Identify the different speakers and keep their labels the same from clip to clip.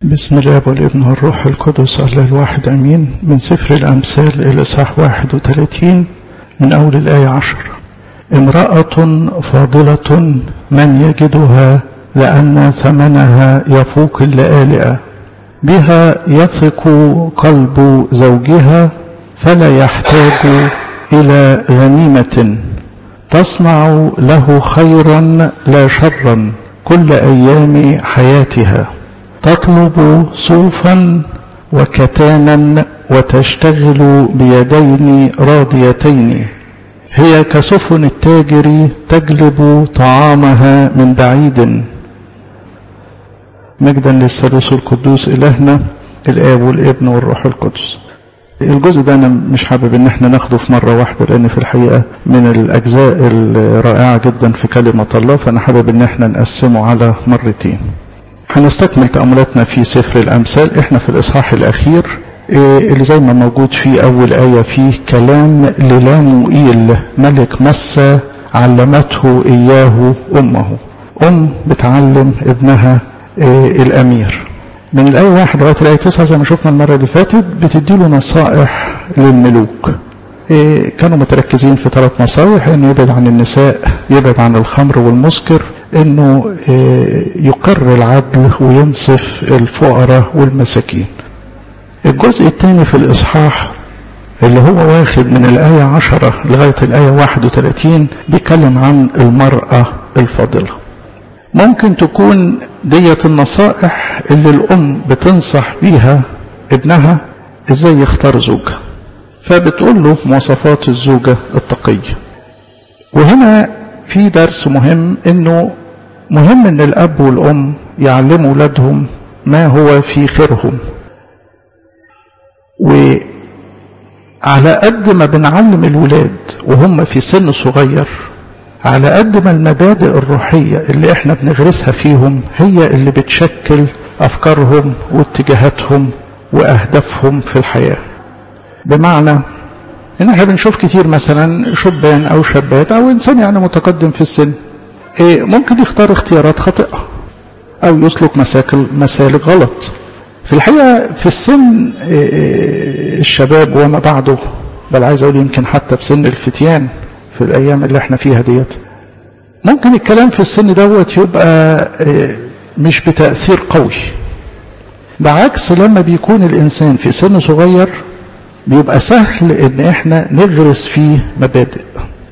Speaker 1: بسم الله والابن والروح القدس الله الواحد امين من سفر الامثال الى صح 31 من اول الايه عشر امراه فاضله من يجدها لان ثمنها يفوق اللآلئه بها يثق قلب زوجها فلا يحتاج الى غنيمه تصنع له خيرا لا شرا كل ايام حياتها تطلب صوفا وكتانا وتشتغل بيدين راضيتين هي كسفن التاجر تجلب طعامها من بعيد مجدا للثالوث القدوس الهنا الاب والابن والروح القدس الجزء ده انا مش حابب ان احنا ناخده في مره واحده لان في الحقيقه من الاجزاء الرائعه جدا في كلمه الله فانا حابب ان احنا نقسمه على مرتين هنستكمل تأملاتنا في سفر الأمثال احنا في الإصحاح الأخير اللي زي ما موجود في أول آية فيه كلام للاموئيل ملك مسة علمته إياه أمه أم بتعلم ابنها الأمير من الآية واحد لغاية الآية تسعة زي ما شفنا المرة اللي فاتت بتديله نصائح للملوك كانوا متركزين في ثلاث نصائح انه يبعد عن النساء يبعد عن الخمر والمسكر انه يقر العدل وينصف الفقراء والمساكين الجزء الثاني في الاصحاح اللي هو واخد من الآية عشرة لغاية الآية واحد وثلاثين بيتكلم عن المرأة الفاضلة ممكن تكون ديت النصائح اللي الأم بتنصح بيها ابنها ازاي يختار زوجها فبتقول له مواصفات الزوجة التقية وهنا في درس مهم انه مهم ان الاب والام يعلموا اولادهم ما هو في خيرهم وعلى قد ما بنعلم الولاد وهم في سن صغير على قد ما المبادئ الروحية اللي احنا بنغرسها فيهم هي اللي بتشكل افكارهم واتجاهاتهم واهدافهم في الحياه بمعنى ان احنا بنشوف كتير مثلا شبان او شابات او انسان يعني متقدم في السن إيه ممكن يختار اختيارات خاطئه او يسلك مساكل مسالك غلط في الحقيقه في السن إيه الشباب وما بعده بل عايز اقول يمكن حتى في سن الفتيان في الايام اللي احنا فيها ديت ممكن الكلام في السن دوت يبقى إيه مش بتاثير قوي بعكس لما بيكون الانسان في سن صغير بيبقى سهل ان احنا نغرس فيه مبادئ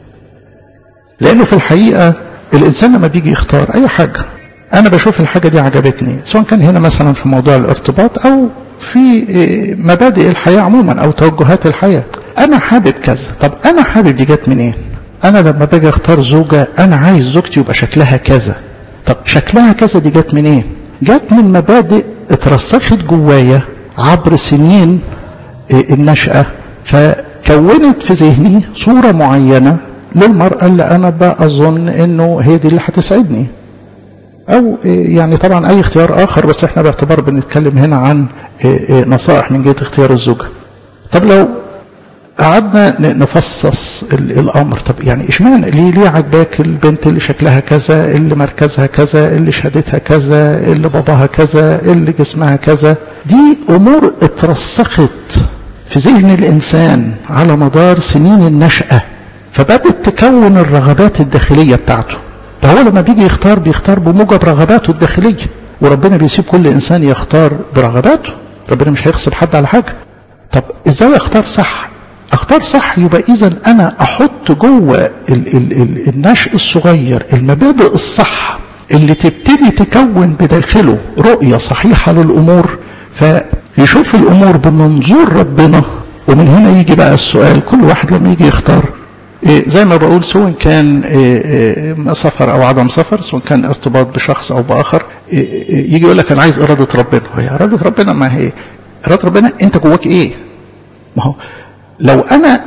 Speaker 1: لانه في الحقيقه الانسان لما بيجي يختار اي حاجه انا بشوف الحاجه دي عجبتني سواء كان هنا مثلا في موضوع الارتباط او في مبادئ الحياه عموما او توجهات الحياه انا حابب كذا طب انا حابب دي جت منين انا لما باجي اختار زوجه انا عايز زوجتي يبقى شكلها كذا طب شكلها كذا دي جت منين جت من مبادئ اترسخت جوايا عبر سنين النشأة فكونت في ذهني صورة معينة للمرأة اللي أنا بأظن إنه هي دي اللي هتسعدني أو يعني طبعا أي اختيار آخر بس إحنا باعتبار بنتكلم هنا عن نصائح من جهة اختيار الزوجة طب لو قعدنا نفصص الامر طب يعني اشمعنى ليه ليه عجباك البنت اللي شكلها كذا اللي مركزها كذا اللي شهادتها كذا اللي باباها كذا اللي جسمها كذا دي امور اترسخت في ذهن الانسان على مدار سنين النشاه فبدت تكون الرغبات الداخليه بتاعته فهو لما بيجي يختار بيختار بموجب رغباته الداخليه وربنا بيسيب كل انسان يختار برغباته ربنا مش هيغصب حد على حاجه طب ازاي اختار صح اختار صح يبقى اذا انا احط جوه ال ال ال النشء الصغير المبادئ الصح اللي تبتدي تكون بداخله رؤية صحيحة للأمور فيشوف الأمور بمنظور ربنا ومن هنا يجي بقى السؤال كل واحد لما يجي يختار إيه زي ما بقول سواء كان إيه إيه سفر أو عدم سفر سواء كان ارتباط بشخص أو بآخر يجي يقول لك أنا عايز إرادة ربنا هي إرادة ربنا ما هي إرادة ربنا أنت جواك إيه ما هو لو انا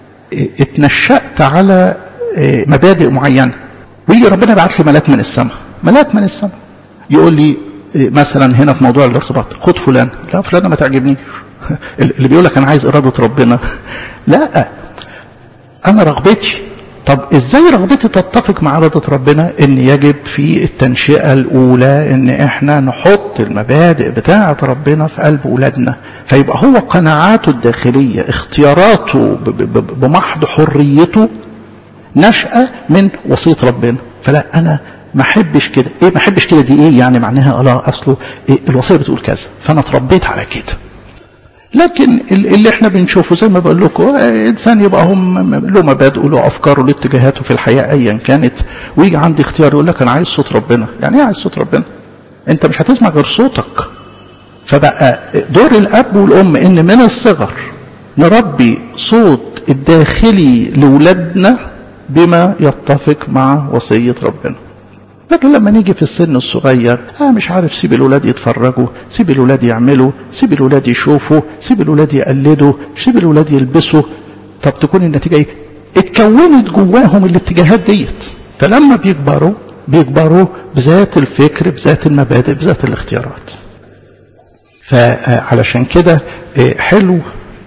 Speaker 1: اتنشأت على مبادئ معينة ويجي ربنا يبعت لي ملاك من السماء ملاك من السماء يقول لي مثلا هنا في موضوع الارتباط خد فلان لا فلانة ما تعجبنيش اللي بيقول لك انا عايز ارادة ربنا لا انا رغبتي طب ازاي رغبتي تتفق مع إرادة ربنا ان يجب في التنشئة الاولى ان احنا نحط المبادئ بتاعة ربنا في قلب اولادنا فيبقى هو قناعاته الداخلية اختياراته بمحض حريته نشأة من وصية ربنا فلا انا ما احبش كده ايه ما احبش كده دي ايه يعني معناها لا اصله إيه الوصيه بتقول كذا فانا اتربيت على كده لكن اللي احنا بنشوفه زي ما بقول لكم انسان يبقى هم له مبادئه له افكاره له اتجاهاته في الحياه ايا كانت ويجي عندي اختيار يقول لك انا عايز صوت ربنا يعني ايه عايز صوت ربنا انت مش هتسمع غير صوتك فبقى دور الاب والام ان من الصغر نربي صوت الداخلي لاولادنا بما يتفق مع وصيه ربنا لكن لما نيجي في السن الصغير آه مش عارف سيب الولاد يتفرجوا سيب الولاد يعملوا سيب الولاد يشوفوا سيب الولاد يقلدوا سيب الولاد يلبسوا طب تكون النتيجة ايه اتكونت جواهم الاتجاهات ديت فلما بيكبروا بيكبروا بذات الفكر بذات المبادئ بذات الاختيارات فعلشان كده حلو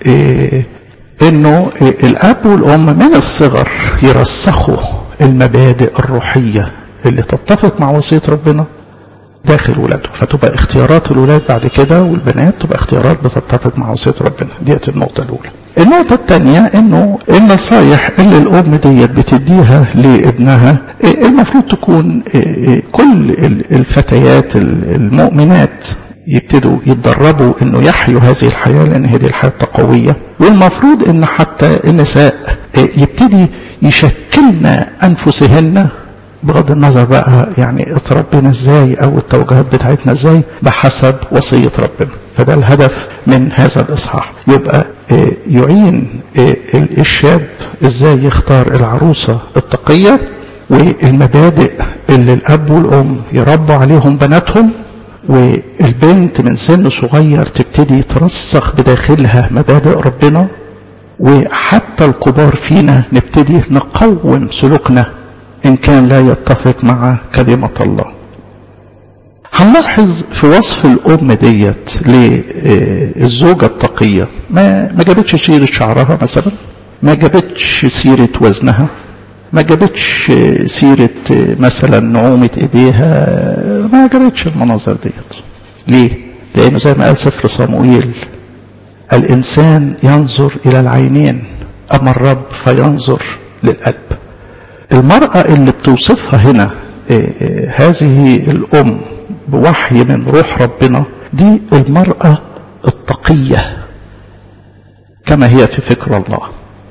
Speaker 1: انه الاب والام من الصغر يرسخوا المبادئ الروحيه اللي تتفق مع وصية ربنا داخل ولاده فتبقى اختيارات الولاد بعد كده والبنات تبقى اختيارات بتتفق مع وصية ربنا ديت النقطة الأولى النقطة الثانية انه النصايح اللي الأم ديت بتديها لابنها المفروض تكون كل الفتيات المؤمنات يبتدوا يتدربوا انه يحيوا هذه الحياة لان هذه الحياة التقوية والمفروض ان حتى النساء يبتدي يشكلن انفسهن بغض النظر بقى يعني اتربينا ازاي او التوجهات بتاعتنا ازاي بحسب وصية ربنا فده الهدف من هذا الاصحاح يبقى يعين الشاب ازاي يختار العروسة التقية والمبادئ اللي الاب والام يربوا عليهم بناتهم والبنت من سن صغير تبتدي ترسخ بداخلها مبادئ ربنا وحتى الكبار فينا نبتدي نقوم سلوكنا إن كان لا يتفق مع كلمة الله هنلاحظ في وصف الأم ديت للزوجة التقية ما ما جابتش سيرة شعرها مثلا ما جابتش سيرة وزنها ما جابتش سيرة مثلا نعومة ايديها ما جابتش المناظر ديت ليه؟ لأنه زي ما قال سفر صموئيل الإنسان ينظر إلى العينين أما الرب فينظر للقلب المرأة اللي بتوصفها هنا هذه الأم بوحي من روح ربنا دي المرأة التقية كما هي في فكر الله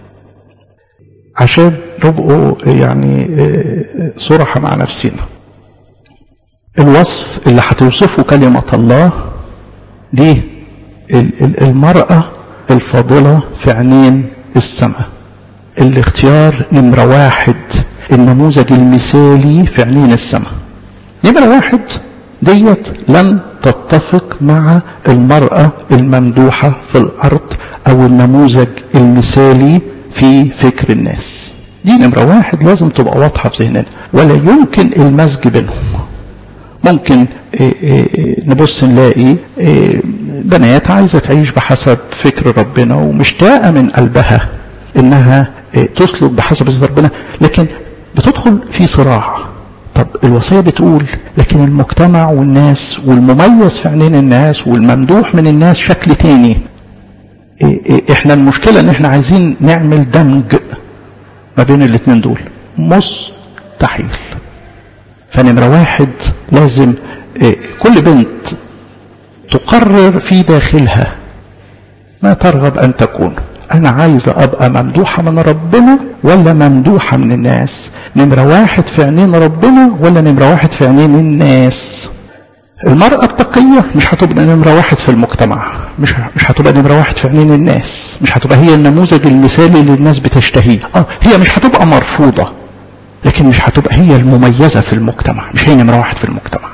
Speaker 1: عشان نبقوا يعني صراحة مع نفسنا الوصف اللي هتوصفه كلمة الله دي المرأة الفاضلة في عينين السماء الاختيار نمرة واحد النموذج المثالي في عينين السماء نمرة واحد ديت لن تتفق مع المرأة الممدوحة في الأرض أو النموذج المثالي في فكر الناس دي نمرة واحد لازم تبقى واضحة في ذهننا ولا يمكن المزج بينهم ممكن نبص نلاقي بنات عايزة تعيش بحسب فكر ربنا ومشتاقة من قلبها انها تسلك بحسب وصية ربنا لكن بتدخل في صراع طب الوصية بتقول لكن المجتمع والناس والمميز في عينين الناس والممدوح من الناس شكل تاني احنا المشكلة ان احنا عايزين نعمل دمج ما بين الاتنين دول مستحيل فنمرة واحد لازم كل بنت تقرر في داخلها ما ترغب ان تكون انا عايزة ابقى ممدوحة من ربنا ولا ممدوحة من الناس نمرة واحد في عينين ربنا ولا نمرة واحد في عينين الناس المرأة التقية مش هتبقى نمرة واحد في المجتمع مش مش هتبقى نمرة واحد في عينين الناس مش هتبقى هي النموذج المثالي اللي الناس بتشتهيه اه هي مش هتبقى مرفوضة لكن مش هتبقى هي المميزة في المجتمع مش هي نمرة واحد في المجتمع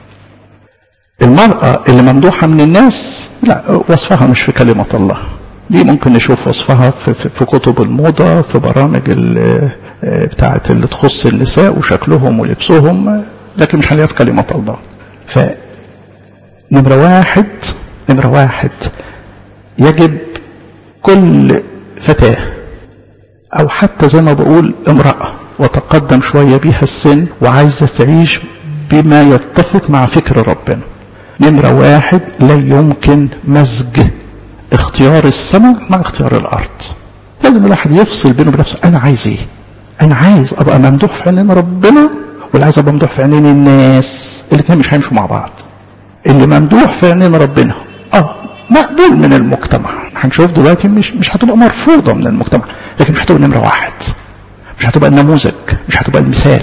Speaker 1: المرأة اللي ممدوحة من الناس لا وصفها مش في كلمة الله دي ممكن نشوف وصفها في, في, في كتب الموضة في برامج بتاعة اللي تخص النساء وشكلهم ولبسهم لكن مش هنلاقيها في كلمة الله ف نمرة واحد نمرة واحد يجب كل فتاة أو حتى زي ما بقول امرأة وتقدم شوية بيها السن وعايزة تعيش بما يتفق مع فكر ربنا نمرة واحد لا يمكن مزج اختيار السماء مع اختيار الأرض لازم الواحد يفصل بينه وبين نفسه أنا عايز إيه؟ أنا عايز أبقى ممدوح في عينين ربنا ولا عايز أبقى ممدوح في عينين الناس الاثنين مش هيمشوا مع بعض اللي ممدوح في عينين ربنا اه مقبول من المجتمع هنشوف دلوقتي مش مش هتبقى مرفوضة من المجتمع لكن مش هتبقى نمرة واحد مش هتبقى النموذج مش هتبقى المثال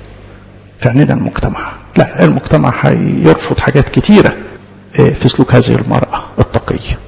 Speaker 1: في عينين المجتمع لا المجتمع هيرفض حاجات كتيرة في سلوك هذه المرأة التقية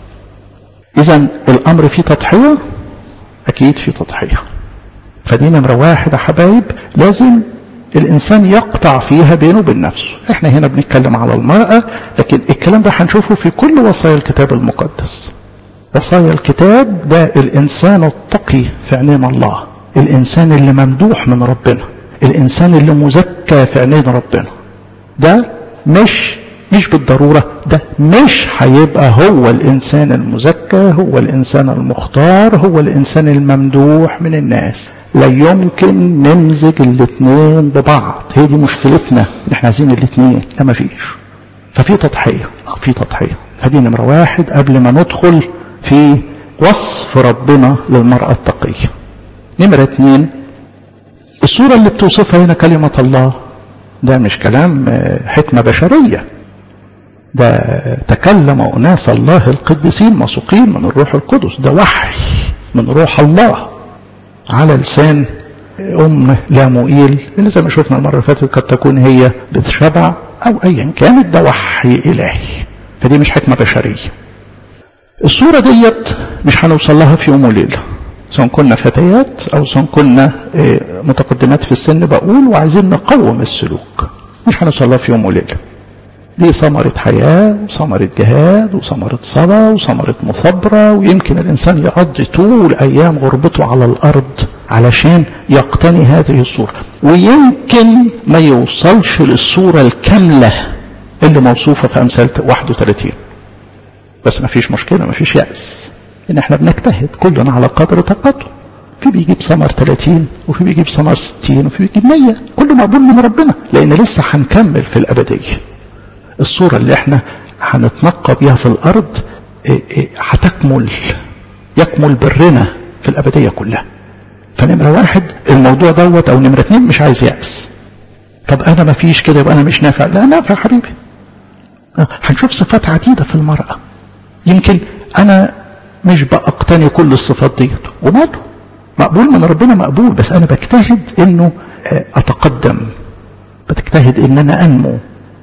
Speaker 1: إذا الأمر فيه تضحية أكيد فيه تضحية فدي نمرة واحد يا حبايب لازم الإنسان يقطع فيها بينه وبين نفسه احنا هنا بنتكلم على المرأة لكن الكلام ده هنشوفه في كل وصايا الكتاب المقدس وصايا الكتاب ده الإنسان التقي في عينين الله الإنسان اللي ممدوح من ربنا الإنسان اللي مزكى في عينين ربنا ده مش مش بالضرورة ده مش هيبقى هو الإنسان المزكى هو الإنسان المختار هو الإنسان الممدوح من الناس لا يمكن نمزج الاثنين ببعض هي دي مشكلتنا ان احنا عايزين الاثنين لا ما فيش ففي تضحية في تضحية فدي نمرة واحد قبل ما ندخل في وصف ربنا للمرأة التقية نمرة اثنين الصورة اللي بتوصفها هنا كلمة الله ده مش كلام حكمة بشرية ده تكلم أناس الله القديسين مسوقين من الروح القدس ده وحي من روح الله على لسان أم لاموئيل اللي زي ما شفنا المرة اللي فاتت قد تكون هي بتشبع أو أيا كانت ده وحي إلهي فدي مش حكمة بشرية الصورة ديت مش هنوصل لها في يوم وليلة سواء كنا فتيات أو سواء كنا متقدمات في السن بقول وعايزين نقوم السلوك مش هنوصل لها في يوم وليلة دي ثمرة حياة وثمرة جهاد وثمرة صلاة وثمرة مثابرة ويمكن الإنسان يقضي طول أيام غربته على الأرض علشان يقتني هذه الصورة ويمكن ما يوصلش للصورة الكاملة اللي موصوفة في أمثال 31 بس ما فيش مشكلة ما فيش يأس إن احنا بنجتهد كلنا على قدر طاقته في بيجيب ثمر 30 وفي بيجيب ثمر 60 وفي بيجيب 100 كله مقبول من ربنا لأن لسه هنكمل في الأبدية الصورة اللي احنا هنتنقى بيها في الأرض هتكمل يكمل برنا في الأبدية كلها فنمرة واحد الموضوع دوت أو نمرة اتنين مش عايز يأس طب أنا ما فيش كده يبقى أنا مش نافع لا نافع حبيبي هنشوف صفات عديدة في المرأة يمكن أنا مش بأقتني كل الصفات ديت وماله مقبول من ربنا مقبول بس أنا بجتهد إنه أتقدم بتجتهد إن أنا أنمو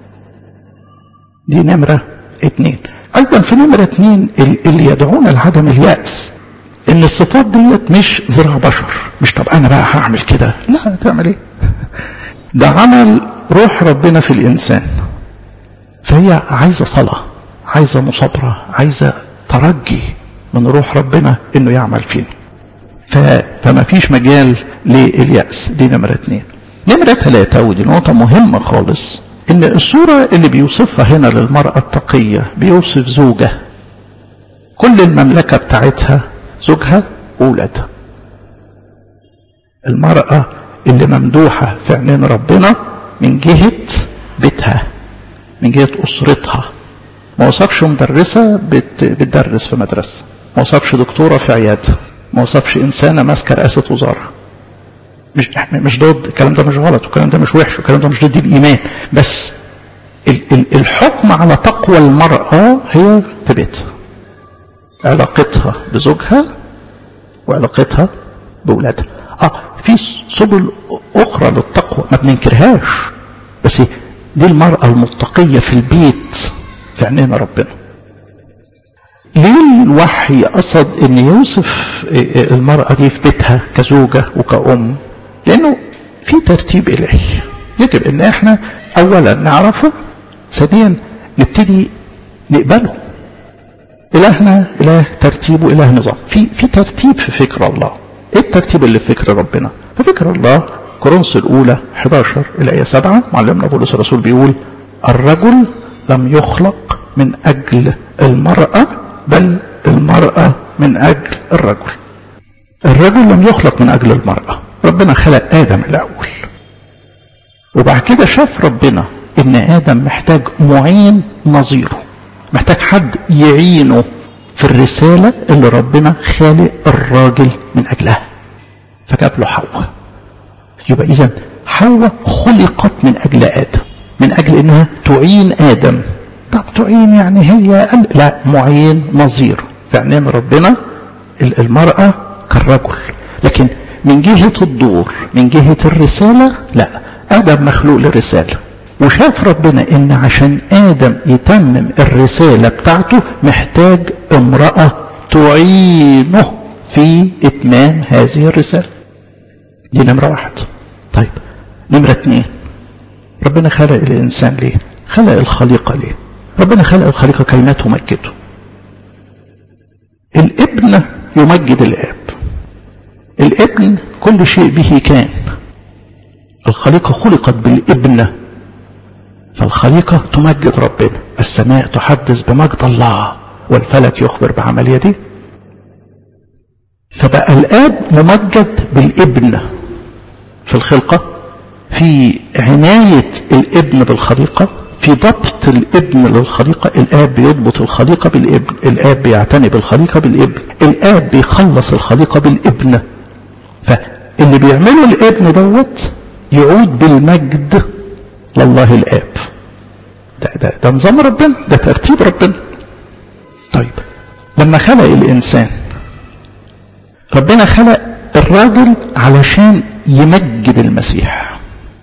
Speaker 1: دي نمرة اتنين أيضا في نمرة اتنين اللي يدعونا لعدم اليأس إن الصفات ديت مش زرع بشر مش طب أنا بقى هعمل كده لا تعمل إيه ده عمل روح ربنا في الإنسان فهي عايزة صلاة عايزة مصابرة عايزة ترجي من روح ربنا إنه يعمل فينا فما فيش مجال لليأس دي نمرة اتنين نمرة ثلاثة ودي نقطة مهمة خالص ان الصورة اللي بيوصفها هنا للمرأة التقية بيوصف زوجة كل المملكة بتاعتها زوجها وولادها المرأة اللي ممدوحة في عينين ربنا من جهة بيتها من جهة أسرتها ما وصفش مدرسة بت... بتدرس في مدرسة ما وصفش دكتورة في عيادة ما وصفش إنسانة ماسكة رئاسة وزارة مش مش ضد الكلام ده مش غلط والكلام ده مش وحش والكلام ده مش ضد الايمان بس الحكم على تقوى المرأة هي في بيتها علاقتها بزوجها وعلاقتها بولادها اه في سبل اخرى للتقوى ما بننكرهاش بس دي المرأة المتقية في البيت في عينين ربنا ليه الوحي قصد ان يوصف المرأة دي في بيتها كزوجة وكأم لانه في ترتيب الهي يجب ان احنا اولا نعرفه ثانيا نبتدي نقبله الهنا اله ترتيب واله نظام في في ترتيب في فكر الله ايه الترتيب اللي في فكر ربنا في فكر الله كورنثوس الاولى 11 الايه 7 معلمنا بولس الرسول بيقول الرجل لم يخلق من اجل المراه بل المراه من اجل الرجل الرجل لم يخلق من أجل المرأة ربنا خلق آدم الأول وبعد كده شاف ربنا إن آدم محتاج معين نظيره محتاج حد يعينه في الرسالة اللي ربنا خالق الراجل من أجلها فجاب له حواء يبقى إذا حواء خلقت من أجل آدم من أجل إنها تعين آدم طب تعين يعني هي لا معين نظير في عينين ربنا المرأة كالرجل لكن من جهة الدور من جهة الرسالة لا آدم مخلوق للرسالة وشاف ربنا ان عشان ادم يتمم الرسالة بتاعته محتاج امرأة تعينه في اتمام هذه الرسالة دي نمرة واحد طيب نمرة اتنين ربنا خلق الانسان ليه خلق الخليقة ليه ربنا خلق الخليقة كي تمجده الابن يمجد الاب الابن كل شيء به كان الخليقة خلقت بالابن فالخليقة تمجد ربنا السماء تحدث بمجد الله والفلك يخبر بعمل يده فبقى الآب ممجد بالابن في الخلقة في عناية الابن بالخليقة في ضبط الابن للخليقة الآب بيضبط الخليقة بالابن الآب بيعتني بالخليقة بالابن الآب بيخلص الخليقة بالابن فاللي بيعمله الابن دوت يعود بالمجد لله الآب ده, ده, ده نظام ربنا ده ترتيب ربنا طيب لما خلق الإنسان ربنا خلق الراجل علشان يمجد المسيح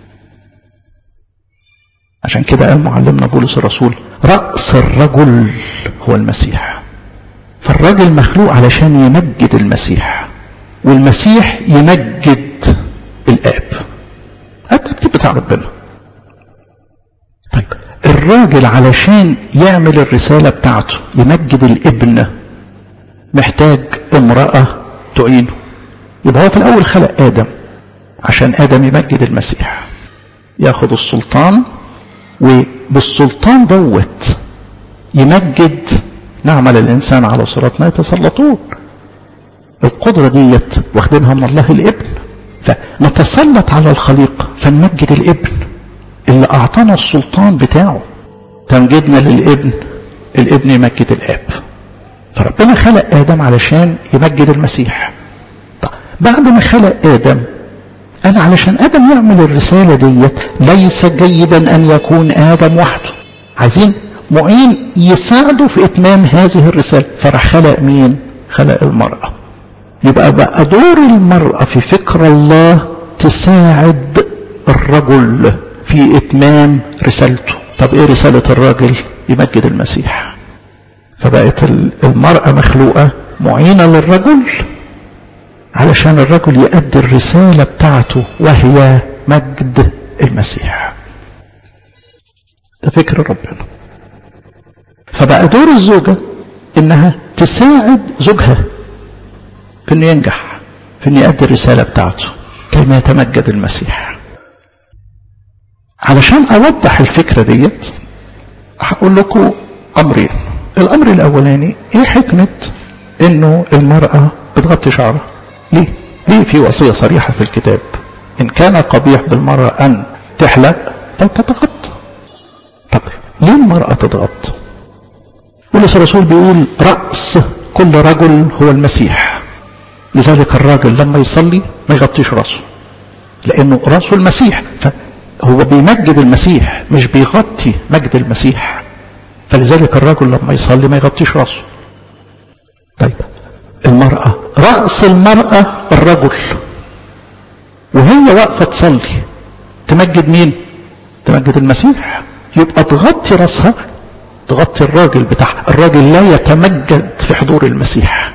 Speaker 1: عشان كده قال معلمنا بولس الرسول رأس الرجل هو المسيح فالراجل مخلوق علشان يمجد المسيح والمسيح يمجد الآب الترتيب بتاع ربنا طيب الراجل علشان يعمل الرسالة بتاعته يمجد الابن محتاج امرأة تعينه يبقى هو في الأول خلق آدم عشان آدم يمجد المسيح ياخد السلطان وبالسلطان دوت يمجد نعمل الإنسان على صراطنا يتسلطون القدرة ديت واخدينها من الله الابن فنتسلط على الخليقة فنمجد الابن اللي أعطانا السلطان بتاعه تمجدنا للابن الابن يمجد الاب فربنا خلق آدم علشان يمجد المسيح طب بعد ما خلق آدم قال علشان آدم يعمل الرسالة ديت ليس جيدا أن يكون آدم وحده عايزين معين يساعده في إتمام هذه الرسالة فراح خلق مين خلق المرأة يبقى بقى دور المرأة في فكر الله تساعد الرجل في إتمام رسالته طب إيه رسالة الراجل يمجد المسيح فبقت المرأة مخلوقة معينة للرجل علشان الرجل يؤدي الرسالة بتاعته وهي مجد المسيح ده فكر ربنا فبقى دور الزوجة انها تساعد زوجها في انه ينجح في انه يؤدي الرسالة بتاعته كما يتمجد المسيح علشان اوضح الفكرة ديت هقول لكم امرين الامر الاولاني ايه حكمة انه المرأة بتغطي شعرها ليه ليه في وصية صريحة في الكتاب ان كان قبيح بالمرأة ان تحلق فلتتغطى طب ليه المرأة تتغطى بولس الرسول بيقول رأس كل رجل هو المسيح لذلك الراجل لما يصلي ما يغطيش راسه لانه راسه المسيح فهو بيمجد المسيح مش بيغطي مجد المسيح فلذلك الرجل لما يصلي ما يغطيش راسه طيب المرأة رأس المرأة الرجل وهي واقفة تصلي تمجد مين تمجد المسيح يبقى تغطي رأسها تغطي الراجل بتاعها الراجل لا يتمجد في حضور المسيح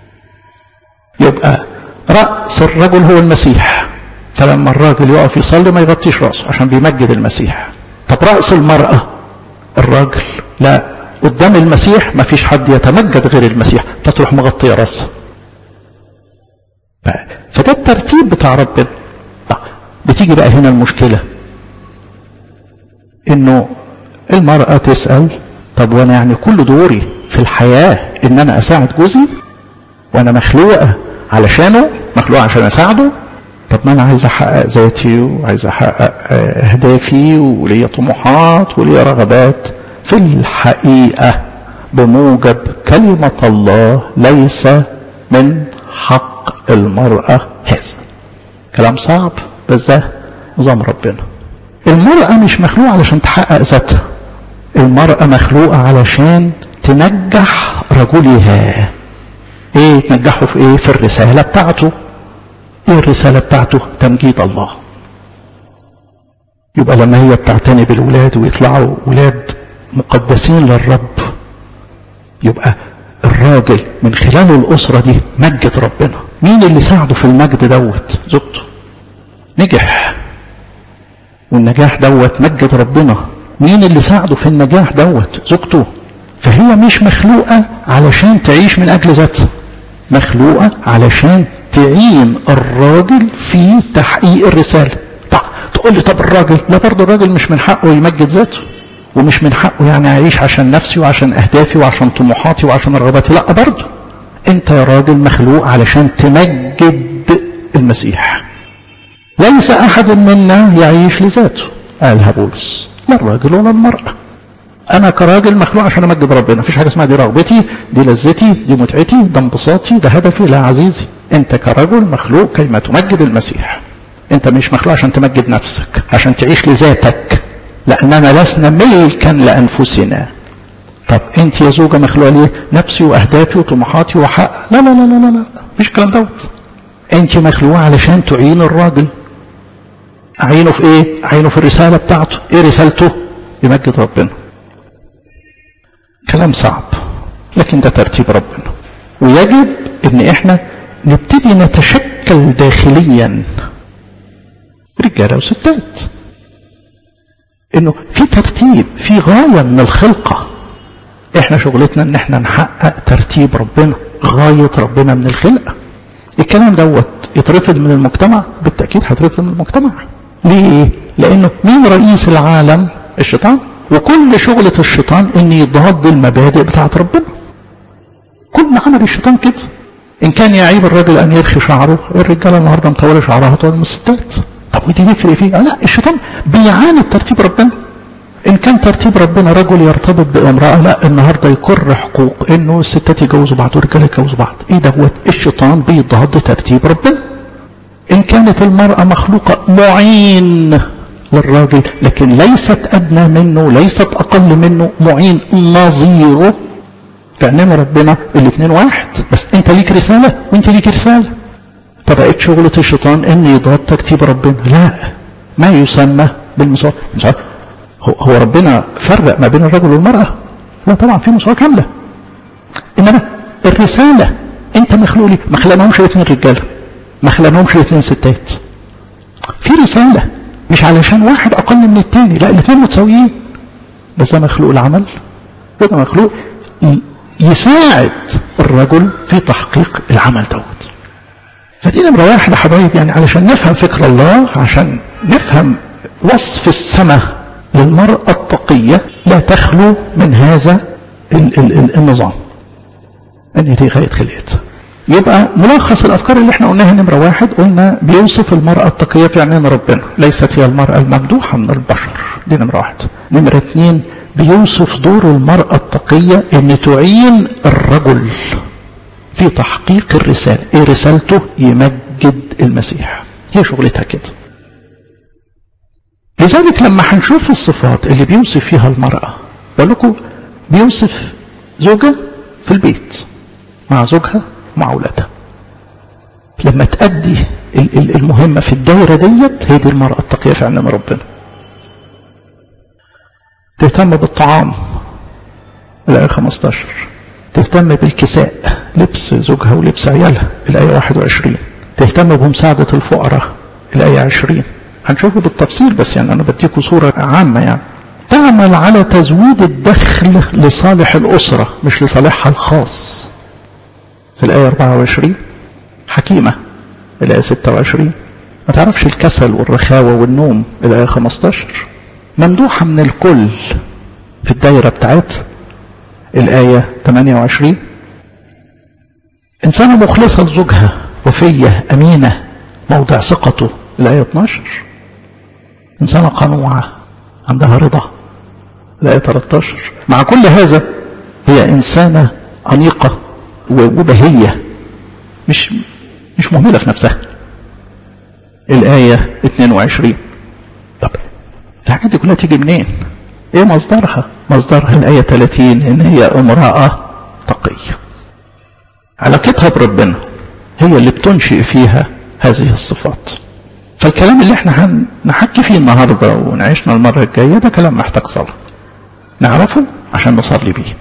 Speaker 1: يبقى رأس الرجل هو المسيح فلما الراجل يقف يصلي ما يغطيش رأسه عشان بيمجد المسيح طب رأس المرأة الراجل لا قدام المسيح ما فيش حد يتمجد غير المسيح فتروح مغطية رأسها فده الترتيب بتاع ربنا بتيجي بقى هنا المشكلة انه المرأة تسأل طب وانا يعني كل دوري في الحياة ان انا اساعد جوزي وانا مخلوقة علشانه مخلوق عشان اساعده طب ما انا عايز احقق ذاتي وعايز احقق اهدافي وليا طموحات وليا رغبات في الحقيقه بموجب كلمه الله ليس من حق المراه هذا كلام صعب بس ده نظام ربنا المراه مش مخلوقه علشان تحقق ذاتها المراه مخلوقه علشان تنجح رجلها ايه تنجحه في ايه في الرساله بتاعته ايه الرسالة بتاعته تمجيد الله يبقى لما هي بتعتني بالولاد ويطلعوا ولاد مقدسين للرب يبقى الراجل من خلال الأسرة دي مجد ربنا مين اللي ساعده في المجد دوت زوجته نجح والنجاح دوت مجد ربنا مين اللي ساعده في النجاح دوت زوجته فهي مش مخلوقة علشان تعيش من أجل ذاتها مخلوقة علشان تعين الراجل في تحقيق الرسالة طب تقول لي طب الراجل لا برضه الراجل مش من حقه يمجد ذاته ومش من حقه يعني اعيش عشان نفسي وعشان اهدافي وعشان طموحاتي وعشان رغباتي لا برضه انت يا راجل مخلوق علشان تمجد المسيح ليس احد منا يعيش لذاته قالها بولس لا الراجل ولا المرأة انا كراجل مخلوق عشان امجد ربنا مفيش حاجه اسمها دي رغبتي دي لذتي دي متعتي ده انبساطي ده هدفي لا عزيزي انت كرجل مخلوق كيما تمجد المسيح انت مش مخلوق عشان تمجد نفسك عشان تعيش لذاتك لاننا لسنا ملكا لانفسنا طب انت يا زوجه مخلوقه ليه نفسي واهدافي وطموحاتي وحق لا لا لا لا لا لا مش الكلام دوت انت مخلوقه علشان تعين الراجل اعينه في ايه اعينه في الرساله بتاعته ايه رسالته يمجد ربنا كلام صعب لكن ده ترتيب ربنا ويجب ان احنا نبتدي نتشكل داخليا رجاله وستات انه في ترتيب في غايه من الخلقه احنا شغلتنا ان احنا نحقق ترتيب ربنا غايه ربنا من الخلقه الكلام دوت يترفض من المجتمع بالتاكيد هيترفض من المجتمع ليه لانه مين رئيس العالم الشيطان وكل شغلة الشيطان ان يضاد المبادئ بتاعت ربنا كل عمل الشيطان كده ان كان يعيب الراجل ان يرخي شعره الرجاله النهارده مطوله شعرها طول من الستات طب ودي تفرق فيه لا الشيطان بيعاند ترتيب ربنا ان كان ترتيب ربنا رجل يرتبط بامراه لا النهارده يقر حقوق انه الستات يجوزوا بعض والرجاله يتجوزوا بعض ايه دوت الشيطان بيضاد ترتيب ربنا ان كانت المراه مخلوقه معين للراجل لكن ليست أدنى منه ليست أقل منه معين نظيره فإنما ربنا الاثنين واحد بس أنت ليك رسالة وأنت ليك رسالة فبقت شغلة الشيطان أن يضاد ترتيب ربنا لا ما يسمى بالمساواة هو, هو ربنا فرق ما بين الرجل والمرأة لا طبعا في مساواة كاملة إنما الرسالة أنت مخلوق لي ما خلقناهمش الاثنين رجالة ما خلقناهمش الاثنين ستات في رسالة مش علشان واحد اقل من التاني لا الاثنين متساويين بس ده مخلوق العمل وده مخلوق يساعد الرجل في تحقيق العمل دوت فدي نمرة واحد يا حبايب يعني علشان نفهم فكر الله عشان نفهم وصف السماء للمرأة التقية لا تخلو من هذا ال ال ال النظام ان دي غاية خلقتها يبقى ملخص الافكار اللي احنا قلناها نمره واحد قلنا بيوصف المراه التقيه في عينين ربنا ليست هي المراه الممدوحه من البشر دي نمره واحد نمره اثنين بيوصف دور المراه التقيه ان تعين الرجل في تحقيق الرساله ايه رسالته يمجد المسيح هي شغلتها كده لذلك لما هنشوف الصفات اللي بيوصف فيها المراه بقول لكم بيوصف زوجه في البيت مع زوجها مع أولادها لما تأدي المهمة في الدائرة ديت هي دي المرأة التقية في عينين ربنا تهتم بالطعام الآية 15 تهتم بالكساء لبس زوجها ولبس عيالها الآية 21 تهتم بمساعدة الفقراء الآية 20 هنشوفه بالتفصيل بس يعني أنا بديكم صورة عامة يعني تعمل على تزويد الدخل لصالح الأسرة مش لصالحها الخاص في الآية 24 حكيمة الآية 26 ما تعرفش الكسل والرخاوة والنوم الآية 15 ممدوحة من الكل في الدايرة بتاعت الآية 28 إنسانة مخلصة لزوجها وفية أمينة موضع ثقته الآية 12 إنسانة قنوعة عندها رضا الآية 13 مع كل هذا هي إنسانة أنيقة وبهية مش مش مهملة في نفسها الآية 22 طب الحاجات دي كلها تيجي منين؟ ايه مصدرها؟ مصدرها الآية 30 إن هي امرأة تقية علاقتها بربنا هي اللي بتنشئ فيها هذه الصفات فالكلام اللي احنا هنحكي فيه النهارده ونعيشنا المرة الجاية ده كلام محتاج صلاة نعرفه عشان نصلي بيه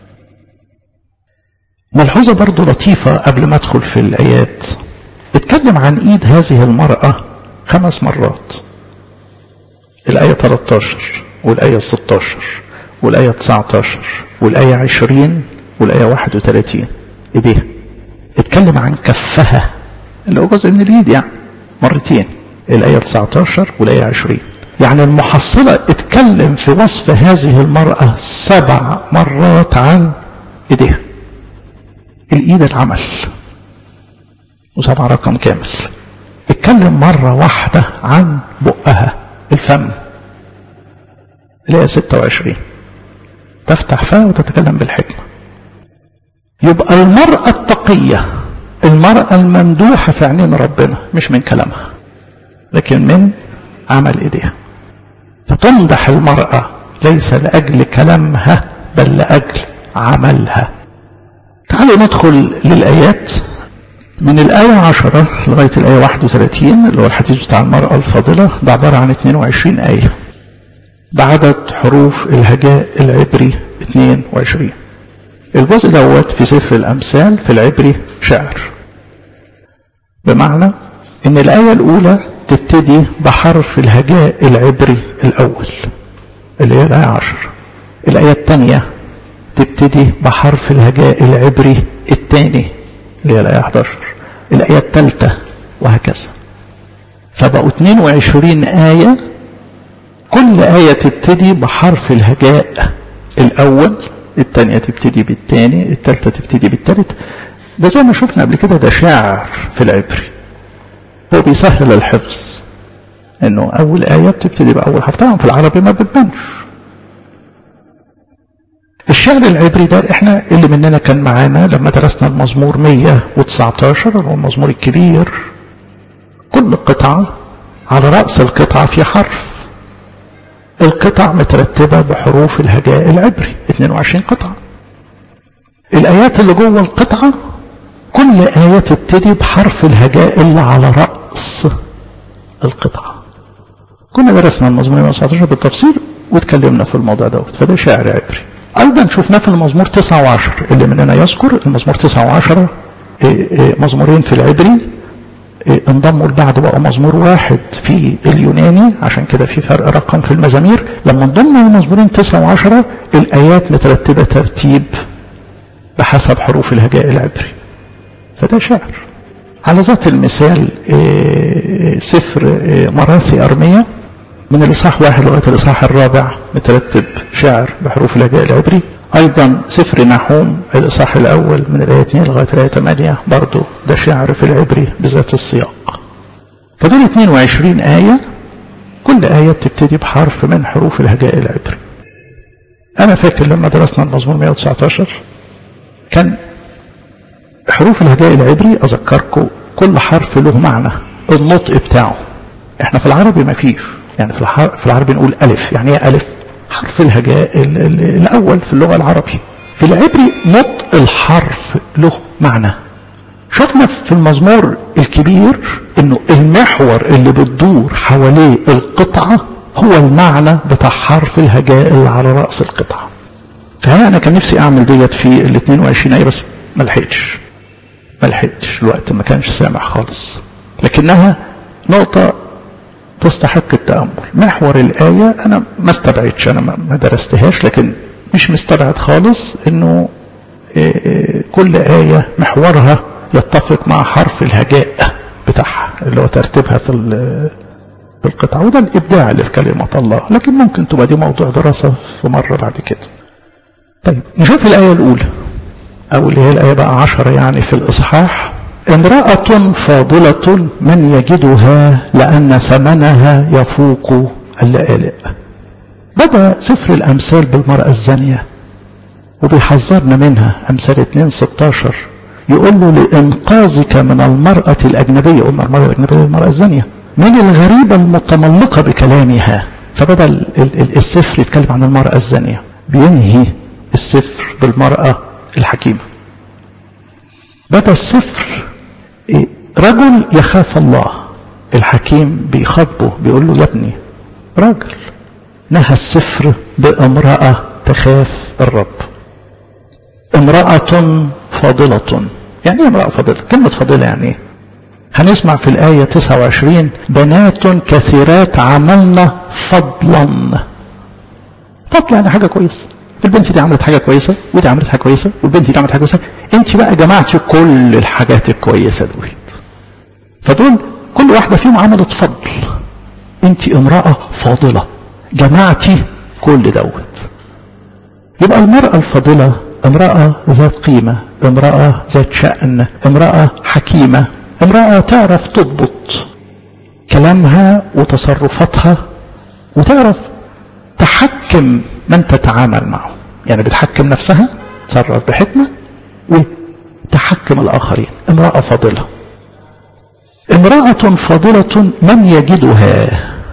Speaker 1: ملحوظة برضو لطيفة قبل ما ادخل في الآيات اتكلم عن ايد هذه المرأة خمس مرات الآية 13 والآية 16 والآية 19 والآية 20 والآية 31 ايديها اتكلم عن كفها اللي هو جزء من اليد يعني مرتين الآية 19 والآية 20 يعني المحصلة اتكلم في وصف هذه المرأة سبع مرات عن ايديها الايد العمل وسبع رقم كامل اتكلم مرة واحدة عن بقها الفم اللي هي 26 تفتح فيها وتتكلم بالحكمة يبقى المرأة التقية المرأة الممدوحة في عينين ربنا مش من كلامها لكن من عمل ايديها فتمدح المرأة ليس لأجل كلامها بل لأجل عملها تعالوا ندخل للآيات من الآية 10 لغاية الآية 31 اللي هو الحديث بتاع المرأة الفاضلة ده عبارة عن 22 آية بعدد حروف الهجاء العبري 22 الجزء دوت في سفر الأمثال في العبري شعر بمعنى ان الآية الأولى تبتدي بحرف الهجاء العبري الأول اللي هي الآية 10 الآية الثانية تبتدي بحرف الهجاء العبري الثاني اللي هي الآية 11 الآية الثالثة وهكذا فبقوا 22 آية كل آية تبتدي بحرف الهجاء الأول الثانية تبتدي بالثاني الثالثة تبتدي بالثالث ده زي ما شفنا قبل كده ده شعر في العبري هو بيسهل الحفظ انه اول آية بتبتدي بأول حرف طبعا في العربي ما بتبانش الشعر العبري ده احنا اللي مننا كان معانا لما درسنا المزمور 119 اللي هو المزمور الكبير كل قطعة على رأس القطعة في حرف القطع مترتبة بحروف الهجاء العبري 22 قطعة الآيات اللي جوه القطعة كل آية تبتدي بحرف الهجاء اللي على رأس القطعة كنا درسنا المزمور 119 بالتفصيل واتكلمنا في الموضوع دوت فده شعر عبري أيضا شفناه في المزمور 9 و10 اللي مننا يذكر المزمور 9 و10 مزمورين في العبري انضموا لبعض بقوا مزمور واحد في اليوناني عشان كده في فرق رقم في المزامير لما انضموا المزمورين 9 و10 الآيات مترتبة ترتيب بحسب حروف الهجاء العبري فده شعر على ذات المثال سفر مراثي أرمية من الإصحاح واحد لغاية الإصحاح الرابع مترتب شعر بحروف الهجاء العبري أيضا سفر نحوم الإصحاح الأول من الآية 2 لغاية الآية 8 برضو ده شعر في العبري بذات السياق فدول 22 آية كل آية بتبتدي بحرف من حروف الهجاء العبري أنا فاكر لما درسنا المزمور 119 كان حروف الهجاء العبري أذكركم كل حرف له معنى النطق بتاعه احنا في العربي ما فيش يعني في, في العربي نقول ألف يعني ايه ألف حرف الهجاء ال ال الأول في اللغة العربية في العبري نطق الحرف له معنى شفنا في المزمور الكبير انه المحور اللي بتدور حواليه القطعة هو المعنى بتاع حرف الهجاء اللي على رأس القطعة فهنا انا كان نفسي اعمل ديت في ال 22 ايه بس ما لحقتش ما لحقتش الوقت ما كانش سامح خالص لكنها نقطة تستحق التأمل محور الآية أنا ما استبعدش أنا ما درستهاش لكن مش مستبعد خالص إنه كل آية محورها يتفق مع حرف الهجاء بتاعها اللي هو ترتيبها في في القطعة وده الإبداع اللي في كلمة الله لكن ممكن تبقى دي موضوع دراسة في مرة بعد كده طيب نشوف الآية الأولى أو اللي هي الآية بقى عشرة يعني في الإصحاح امرأة فاضلة من يجدها لأن ثمنها يفوق اللآلئ بدأ سفر الأمثال بالمرأة الزانية وبيحذرنا منها أمثال 2 16 يقول له لإنقاذك من المرأة الأجنبية قلنا المرأة الأجنبية المرأة الزانية من الغريبة المتملقة بكلامها فبدأ السفر يتكلم عن المرأة الزانية بينهي السفر بالمرأة الحكيمة بدأ السفر رجل يخاف الله الحكيم بيخاطبه بيقول له يا ابني راجل نهى السفر بامرأة تخاف الرب امرأة فاضلة يعني ايه امرأة فاضلة كلمة فاضلة يعني ايه هنسمع في الآية 29 بنات كثيرات عملنا فضلا فضلا يعني حاجة كويسة البنت دي عملت حاجة كويسة ودي عملت حاجة كويسة والبنت دي عملت حاجة كويسة انت بقى جمعتي كل الحاجات الكويسة دول فدول كل واحدة فيهم عملت فضل انت امرأة فاضلة جمعتي كل دوت يبقى المرأة الفاضلة امرأة ذات قيمة امرأة ذات شأن امرأة حكيمة امرأة تعرف تضبط كلامها وتصرفاتها وتعرف تحكم من تتعامل معه يعني بتحكم نفسها تصرف بحكمة وتحكم الآخرين امرأة فاضلة امرأة فاضلة من يجدها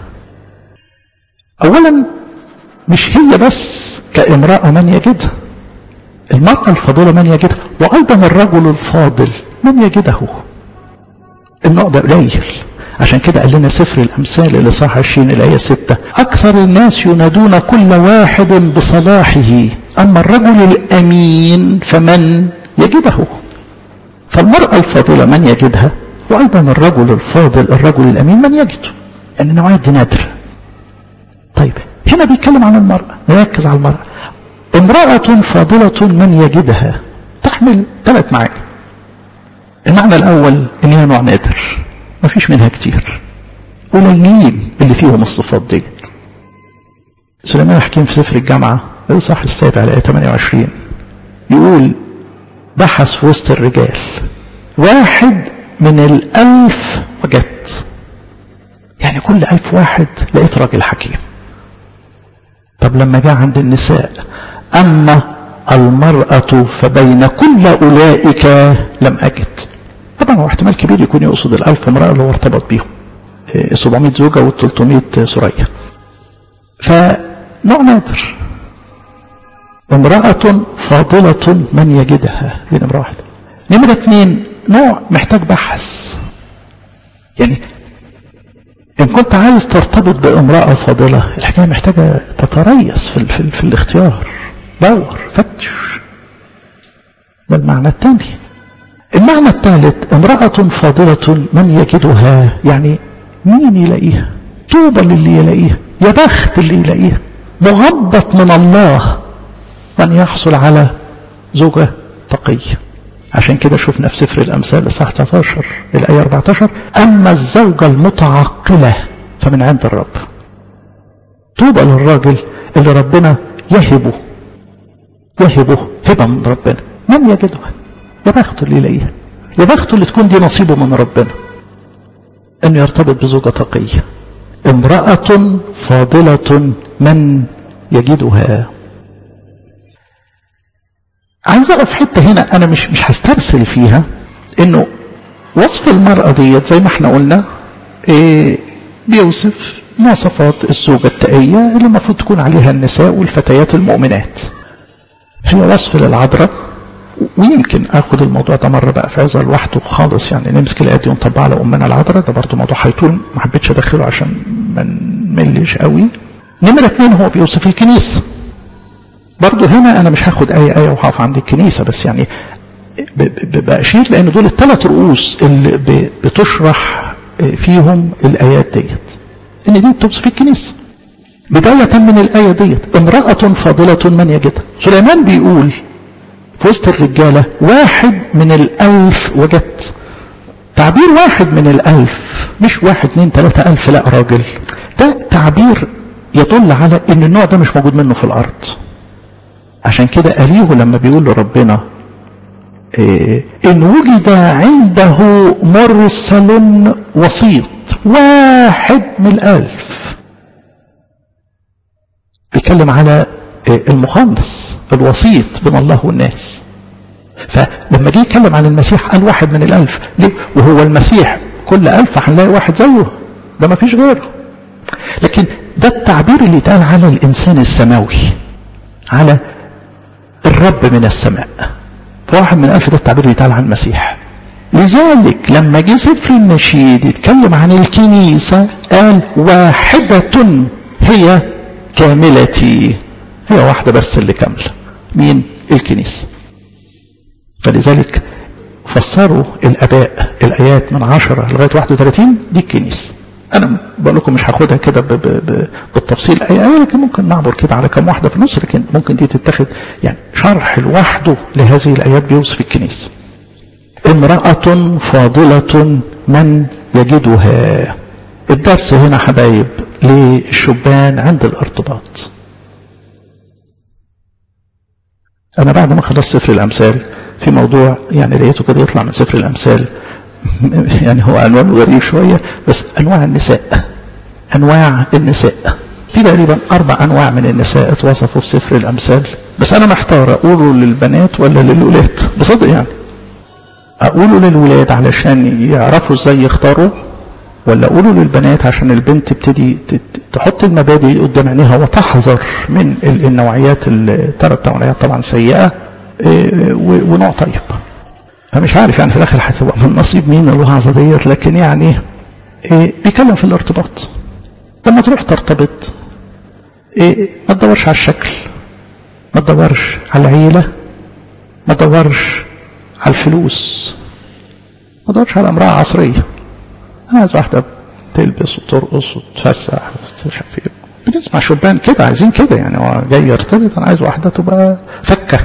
Speaker 1: أولا مش هي بس كامرأة من يجدها المرأة الفاضلة من يجدها وأيضا الرجل الفاضل من يجده النوع ده قليل عشان كده قال لنا سفر الأمثال اللي صح 20 الآية 6 أكثر الناس ينادون كل واحد بصلاحه أما الرجل الأمين فمن يجده فالمرأة الفاضلة من يجدها وأيضا الرجل الفاضل الرجل الأمين من يجده يعني نوعية دي نادرة طيب هنا بيتكلم عن المرأة نركز على المرأة امرأة فاضلة من يجدها تحمل ثلاث معاني المعنى الأول إن هي نوع نادر ما فيش منها كتير قليلين اللي فيهم الصفات دي سليمان الحكيم في سفر الجامعة الإصحاح السابع الآية 28 يقول بحث في وسط الرجال واحد من الألف وجدت يعني كل ألف واحد لقيت راجل حكيم طب لما جاء عند النساء أما المرأة فبين كل أولئك لم أجد طبعا هو احتمال كبير يكون يقصد الألف امرأة اللي هو ارتبط بيهم 700 زوجة وال 300 سرية فنوع نادر امرأة فاضلة من يجدها دي نمرة واحدة نمرة اثنين نوع محتاج بحث يعني إن كنت عايز ترتبط بامرأة فاضلة الحكاية محتاجة تتريث في, في, في الاختيار دور فتش ده المعنى الثاني المعنى الثالث امرأة فاضلة من يجدها يعني مين يلاقيها طوبى للي يلاقيها يا بخت اللي يلاقيها مغبط من الله من يحصل على زوجة تقية عشان كده شفنا في سفر الأمثال الصح 19 الآية 14 أما الزوجة المتعقلة فمن عند الرب طوبى للراجل اللي ربنا يهبه يهبه هبة من ربنا من يجدها يا بخته اللي يلاقيها يا بخته اللي تكون دي نصيبه من ربنا انه يرتبط بزوجة تقية امرأة فاضلة من يجدها عايز اقف حته هنا انا مش مش هسترسل فيها انه وصف المراه ديت زي ما احنا قلنا إيه بيوصف مواصفات الزوجه التقيه اللي المفروض تكون عليها النساء والفتيات المؤمنات هي وصف للعذراء ويمكن اخد الموضوع ده مره بقى في عزه لوحده خالص يعني نمسك الايات دي ونطبقها على امنا العذراء ده برضه موضوع هيطول ما حبيتش ادخله عشان ما نملش قوي نمره اثنين هو بيوصف الكنيسه برضه هنا انا مش هاخد اي ايه وهقف عند الكنيسه بس يعني باشير لان دول الثلاث رؤوس اللي بتشرح فيهم الايات ديت ان دي بتوصف الكنيسه بداية من الآية ديت امرأة فاضلة من يجدها سليمان بيقول في وسط الرجالة واحد من الألف وجدت تعبير واحد من الألف مش واحد اتنين تلاتة ألف لا راجل ده تعبير يدل على ان النوع ده مش موجود منه في الأرض عشان كده أليه لما بيقول لربنا إيه إن وجد عنده مرسل وسيط واحد من الألف بيتكلم على المخلص الوسيط بين الله والناس فلما جه يتكلم عن المسيح قال واحد من الألف ليه؟ وهو المسيح كل ألف هنلاقي واحد زيه ده ما فيش غيره لكن ده التعبير اللي اتقال على الإنسان السماوي على الرب من السماء فواحد من ألف ده التعبير اللي اتقال عن المسيح لذلك لما جه سفر النشيد يتكلم عن الكنيسة قال واحدة هي كاملتي هي واحدة بس اللي كاملة مين الكنيسة فلذلك فسروا الآباء الآيات من 10 لغاية 31 دي الكنيسة أنا بقول لكم مش هاخدها كده بالتفصيل أي آية لكن ممكن نعبر كده على كم واحدة في النص لكن ممكن دي تتاخد يعني شرح لوحده لهذه الآيات بيوصف الكنيسة امرأة فاضلة من يجدها الدرس هنا حبايب للشبان عند الارتباط أنا بعد ما خلصت سفر الأمثال في موضوع يعني لقيته كده يطلع من سفر الأمثال يعني هو عنوانه غريب شوية بس أنواع النساء أنواع النساء في تقريبا أربع أنواع من النساء اتوصفوا في سفر الأمثال بس أنا محتار أقوله للبنات ولا للولاد بصدق يعني أقوله للولاد علشان يعرفوا إزاي يختاروا ولا أقوله للبنات عشان البنت تبتدي تحط المبادئ قدام عينيها وتحذر من النوعيات الثلاث نوعيات طبعا سيئة ونوع طيب فمش عارف يعني في الاخر هتبقى من نصيب مين الوعظه ديت لكن يعني إيه بيتكلم في الارتباط لما تروح ترتبط إيه ما تدورش على الشكل ما تدورش على العيله ما تدورش على الفلوس ما تدورش على امراه عصريه انا عايز واحده تلبس وترقص وتفسح مش عارف ايه بنسمع شبان كده عايزين كده يعني هو جاي يرتبط انا عايز واحده تبقى فكه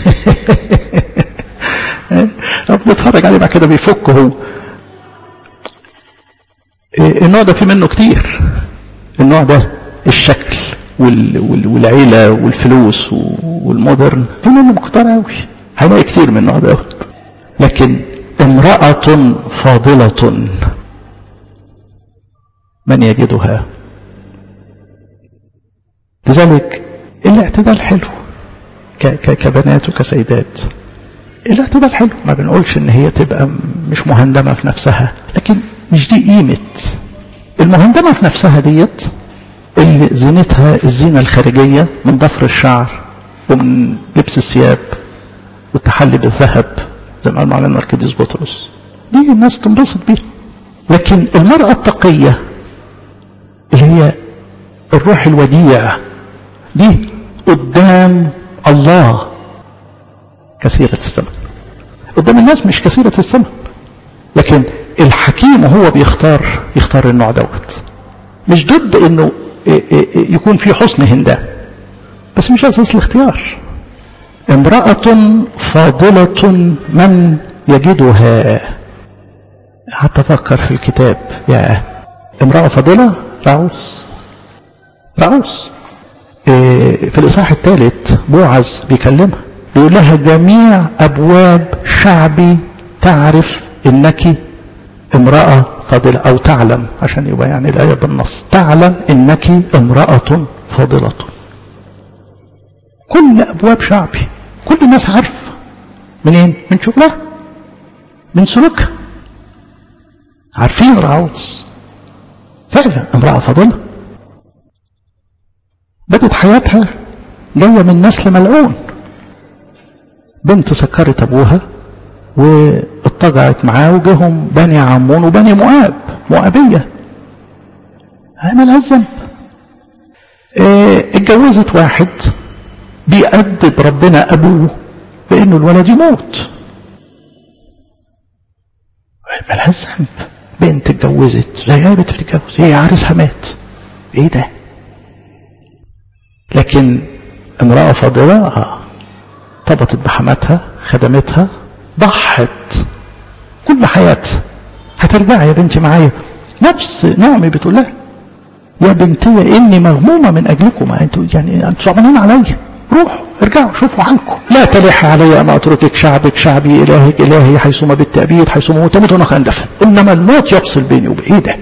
Speaker 1: بنتفرج عليه بعد كده بيفك هو النوع ده في منه كتير النوع ده الشكل وال وال والعيلة والفلوس والمودرن في منه كتير قوي هنلاقي كتير من النوع ده لكن امرأة فاضلة من يجدها لذلك الاعتدال حلو كبنات وكسيدات الاعتدال حلو ما بنقولش ان هي تبقى مش مهندمة في نفسها لكن مش دي قيمة المهندمة في نفسها ديت اللي زينتها الزينة الخارجية من ضفر الشعر ومن لبس الثياب والتحلي بالذهب زي ما قال معلنا القديس بطرس دي الناس تنبسط بيها لكن المرأة التقية اللي هي الروح الوديع دي قدام الله كثيرة الثمن قدام الناس مش كثيرة الثمن لكن الحكيم وهو بيختار يختار النوع دوت مش ضد انه يكون في حسن هندام بس مش اساس الاختيار امرأة فاضلة من يجدها حتى افكر في الكتاب يا امرأة فاضلة رعوس رعوس في الإصحاح الثالث بوعز بيكلمها بيقول لها جميع أبواب شعبي تعرف إنك امرأة فاضلة أو تعلم عشان يبقى يعني الآية بالنص تعلم إنك امرأة فاضلة كل أبواب شعبي كل الناس عارفة منين؟ من شغلها من سلوكها عارفين رعوز فعلا امرأة فاضلة بدت حياتها جاية من نسل ملعون بنت سكرت أبوها واضطجعت معاه وجهم بني عمون وبني مؤاب مؤابية أنا لها الذنب اه اتجوزت واحد بيأدب ربنا أبوه بأنه الولد يموت ملهاش ذنب بنت اتجوزت لا يا بنت بتتجوز هي عريسها مات ايه ده لكن امرأة فاضلة آه. ارتبطت بحماتها خدمتها ضحت كل حياتها هترجعي يا بنتي معايا نفس نعمي بتقول لها يا بنتي اني مغمومه من اجلكم انتوا يعني انتوا صعبانين عليا روحوا ارجعوا شوفوا حالكم لا تلح علي أن أتركك شعبك شعبي إلهك إلهي حيثما بالتأبيد حيثما تموت هناك أندفن إنما الموت يفصل بيني وبين إيه ده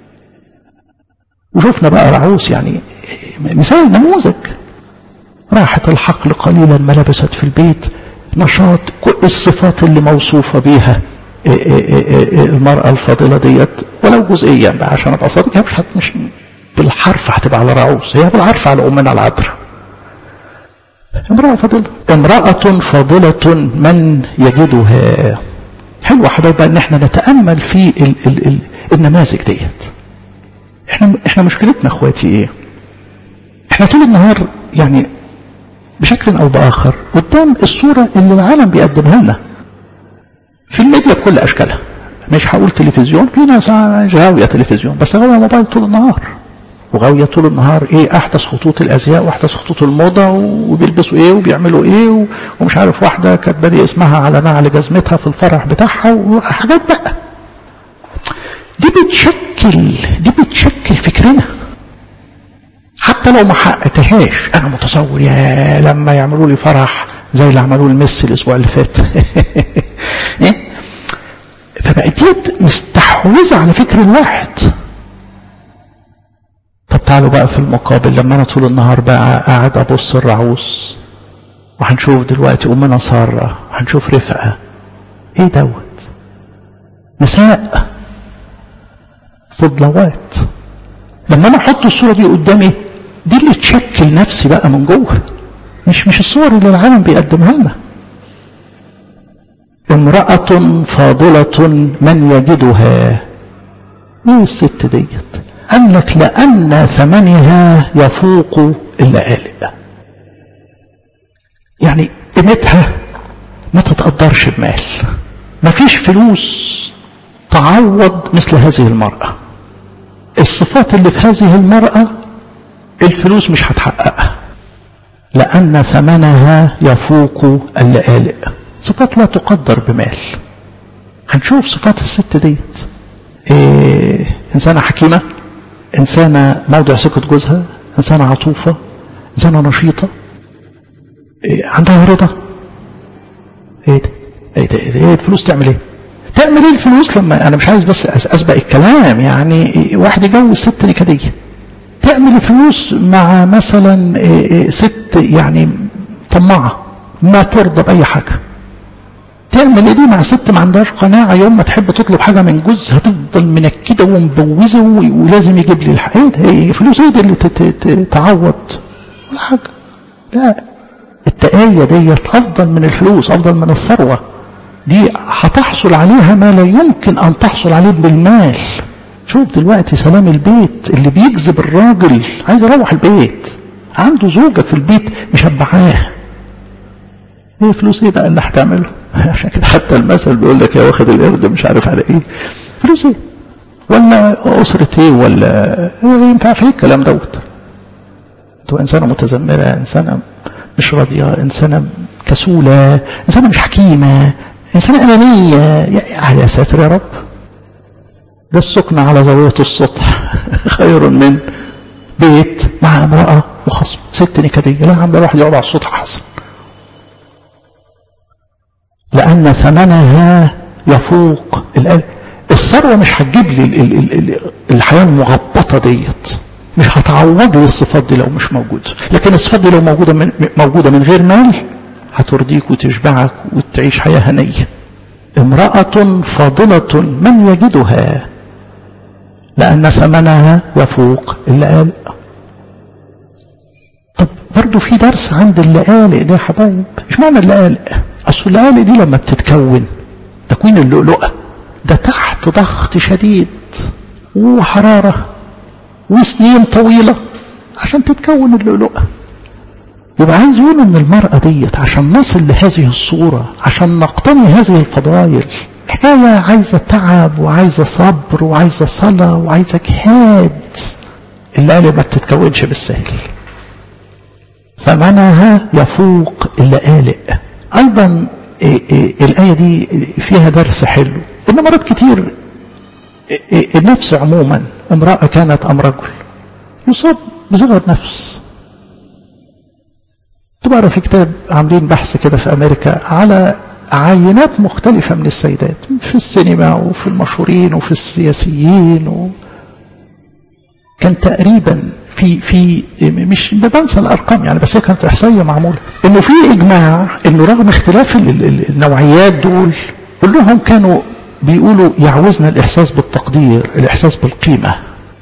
Speaker 1: وشفنا بقى رعوس يعني مثال نموذج راحت الحقل قليلا ما لبست في البيت نشاط كل الصفات اللي موصوفة بيها المرأة الفاضلة ديت ولو جزئيا بقى عشان ابقى صادق هي مش مش بالحرف هتبقى على رعوس هي بالحرف على أمنا العذراء امرأة فاضلة امرأة فاضلة من يجدها حلوة حبايبي ان احنا نتأمل في ال ال ال النماذج ديت احنا احنا مشكلتنا اخواتي ايه احنا طول النهار يعني بشكل او باخر قدام الصورة اللي العالم بيقدمها لنا في الميديا بكل اشكالها مش هقول تلفزيون في ناس غاوية تلفزيون بس غاوية موبايل طول النهار وغاوية طول النهار ايه احدث خطوط الازياء واحدث خطوط الموضة وبيلبسوا ايه وبيعملوا ايه ومش عارف واحدة كاتبه لي اسمها على نعل جزمتها في الفرح بتاعها وحاجات بقى دي بتشكل دي بتشكل فكرنا حتى لو ما حققتهاش انا متصور يا لما يعملوا لي فرح زي اللي عملوه لميسي الاسبوع اللي فات ايه فبقت دي مستحوذه على فكر الواحد طب تعالوا بقى في المقابل لما انا طول النهار بقى قاعد ابص الرعوس وهنشوف دلوقتي امنا ساره وهنشوف رفقه ايه دوت نساء فضلوات لما انا احط الصوره دي قدامي دي اللي تشكل نفسي بقى من جوه مش مش الصور اللي العالم بيقدمها لنا امرأة فاضلة من يجدها ايه الست ديت قال لك لأن ثمنها يفوق اللآلئ يعني قيمتها ما تتقدرش بمال ما فيش فلوس تعوض مثل هذه المرأة الصفات اللي في هذه المرأة الفلوس مش هتحققها لأن ثمنها يفوق اللآلئ صفات لا تقدر بمال هنشوف صفات الست ديت إيه إنسانة حكيمة إنسانة موضع ثقة جوزها إنسانة عطوفة إنسانة نشيطة إيه عندها رضا إيه ده إيه ده إيه, ده إيه الفلوس تعمل إيه تعمل إيه الفلوس لما أنا مش عايز بس أسبق الكلام يعني واحد يجوز ست نكدية تعمل الفلوس مع مثلا إيه ست يعني طماعة ما ترضى بأي حاجة تعمل ايه دي مع ست ما عندهاش قناعه يوم ما تحب تطلب حاجه من جوزها هتفضل منكده ومبوزه ولازم يجيب لي الحق ايه ده ايه فلوس ايه دي اللي تعوض ولا حاجه لا التقاية ديت افضل من الفلوس افضل من الثروه دي هتحصل عليها ما لا يمكن ان تحصل عليه بالمال شوف دلوقتي سلام البيت اللي بيجذب الراجل عايز يروح البيت عنده زوجه في البيت مشبعاه ايه فلوس ايه بقى اللي هتعمله عشان كده حتى المثل بيقول لك يا واخد القرد مش عارف على ايه فلوس ايه ولا أسرة ايه ولا ينفع في الكلام دوت تبقى إنسانة متذمرة إنسانة مش راضية إنسانة كسولة إنسانة مش حكيمة إنسانة أنانية يا, يا ساتر يا رب ده السكن على زاوية السطح خير من بيت مع امرأة وخصم ست نكدية لا عم الواحد يقعد على السطح أحسن لأن ثمنها يفوق الثروة مش هتجيب لي الحياة المغبطة ديت مش هتعوض لي الصفات دي لو مش موجودة لكن الصفات دي لو موجودة من, موجودة من غير مال هترضيك وتشبعك وتعيش حياة هنية امرأة فاضلة من يجدها لأن ثمنها يفوق اللآلئ طب برضو في درس عند اللآلئ ده يا حبايب مش معنى اللآلئ أصل اللآلئ دي لما بتتكون تكوين اللؤلؤة ده تحت ضغط شديد وحرارة وسنين طويلة عشان تتكون اللؤلؤة يبقى عايز يقول ان المرأة ديت عشان نصل لهذه الصورة عشان نقتني هذه الفضائل حكاية عايزة تعب وعايزة صبر وعايزة صلاة وعايزة جهاد اللآلئ ما بتتكونش بالسهل ثمنها يفوق اللآلئ أيضا الآية دي فيها درس حلو إن مرات كتير النفس عموما امرأة كانت أم رجل يصاب بصغر نفس بقرا في كتاب عاملين بحث كده في امريكا على عينات مختلفة من السيدات في السينما وفي المشهورين وفي السياسيين و... كان تقريبا في في مش بنسى الارقام يعني بس هي كانت احصائيه معموله انه في اجماع انه رغم اختلاف النوعيات دول كلهم كانوا بيقولوا يعوزنا الاحساس بالتقدير الاحساس بالقيمه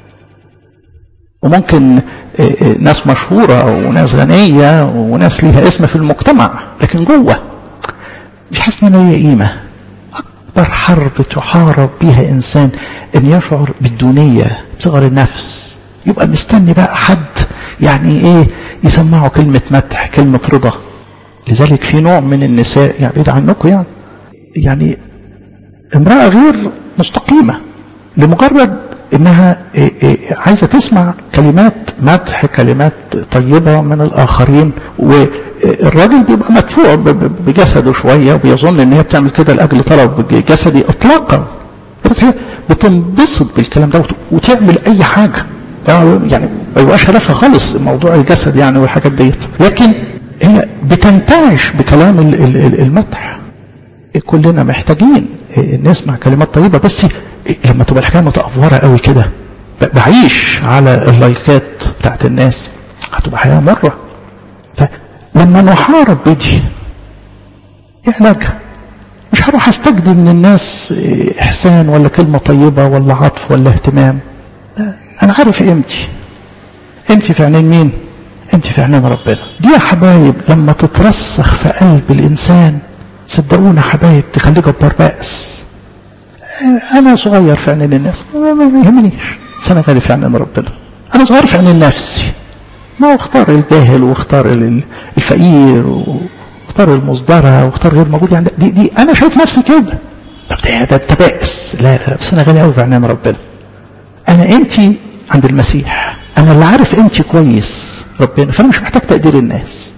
Speaker 1: وممكن ناس مشهوره وناس غنيه وناس ليها اسم في المجتمع لكن جوه مش حاسس ان ليا قيمه اكبر حرب تحارب بها انسان ان يشعر بالدونيه بصغر النفس يبقى مستني بقى حد يعني ايه يسمعه كلمه مدح كلمه رضا لذلك في نوع من النساء يعني بعيد عنكم يعني يعني امراه غير مستقيمه لمجرد انها إيه إيه عايزه تسمع كلمات مدح كلمات طيبه من الاخرين والراجل بيبقى مدفوع بجسده شويه وبيظن ان هي بتعمل كده لاجل طلب جسدي اطلاقا هي بتنبسط بالكلام ده وتعمل اي حاجه يعني ما يبقاش هدفها خالص موضوع الجسد يعني والحاجات ديت لكن هي بتنتعش بكلام المدح كلنا محتاجين نسمع كلمات طيبة بس لما تبقى الحكاية متأفورة قوي كده بعيش على اللايكات بتاعت الناس هتبقى حياة مرة فلما نحارب بدي ايه علاجها مش هروح استجدي من الناس احسان ولا كلمة طيبة ولا عطف ولا اهتمام لا انا عارف قيمتي قيمتي في عينين مين انت في عينين ربنا دي يا حبايب لما تترسخ في قلب الانسان صدقونا حبايب تخليه جبار بأس انا صغير في عينين الناس ما يهمنيش بس انا غالي في عينين ربنا انا صغير في عينين نفسي ما اختار الجاهل واختار الفقير واختار المصدرة واختار غير موجود يعني دي, دي انا شايف نفسي كده طب ده ده انت بائس لا لا بس انا غالي قوي في عينين ربنا انا قيمتي عند المسيح انا اللي عارف قيمتي كويس ربنا فانا مش محتاج تقدير الناس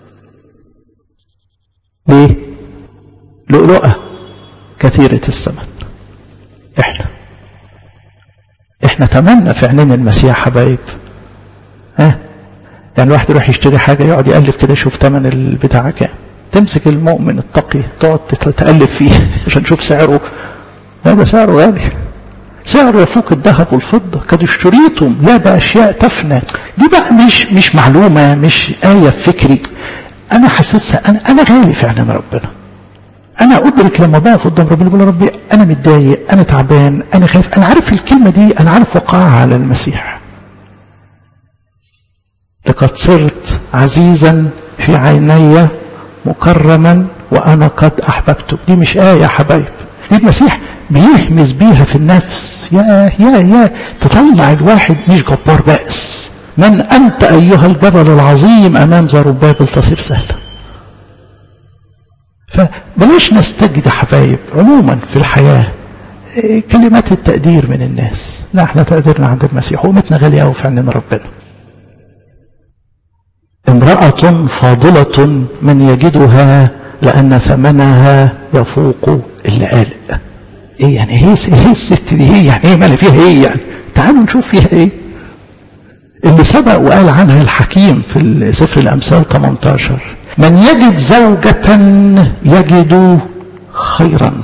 Speaker 1: ليه لؤلؤة كثيرة الثمن احنا احنا تمنى في عينين المسيح حبايب ها يعني الواحد يروح يشتري حاجة يقعد يألف كده يشوف ثمن البتاع كام تمسك المؤمن التقي تقعد تألف فيه عشان تشوف سعره لا ده سعره غالي سعره يفوق الذهب والفضة قد اشتريتم لا بأشياء تفنى دي بقى مش مش معلومة مش آية في فكري أنا حاسسها أنا أنا غالي في عينين ربنا انا ادرك لما بقف قدام ربنا بقول ربي انا متضايق انا تعبان انا خايف انا عارف الكلمه دي انا عارف وقعها على المسيح لقد صرت عزيزا في عيني مكرما وانا قد احببتك دي مش ايه يا حبايب دي المسيح بيهمس بيها في النفس يا يا يا تطلع الواحد مش جبار بأس من انت ايها الجبل العظيم امام زربابل تصير سهلا فبلاش نستجد حبايب عموما في الحياة كلمات التقدير من الناس لا احنا تقديرنا عند المسيح وقيمتنا غالية قوي في عينين ربنا امرأة فاضلة من يجدها لأن ثمنها يفوق اللآلئ ايه يعني ايه ايه الست دي ايه يعني ايه مالي فيها ايه يعني تعالوا نشوف فيها ايه اللي سبق وقال عنها الحكيم في سفر الأمثال 18 من يجد زوجة يجد خيرا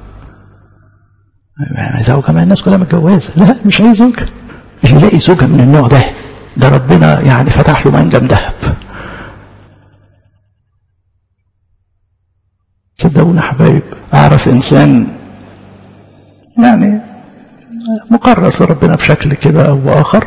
Speaker 1: زوجة ما الناس كلها متجوزة لا مش أي زوجة اللي يلاقي زوجة من النوع ده ده ربنا يعني فتح له منجم ذهب صدقونا حبايب أعرف إنسان يعني مكرس لربنا بشكل كده أو بآخر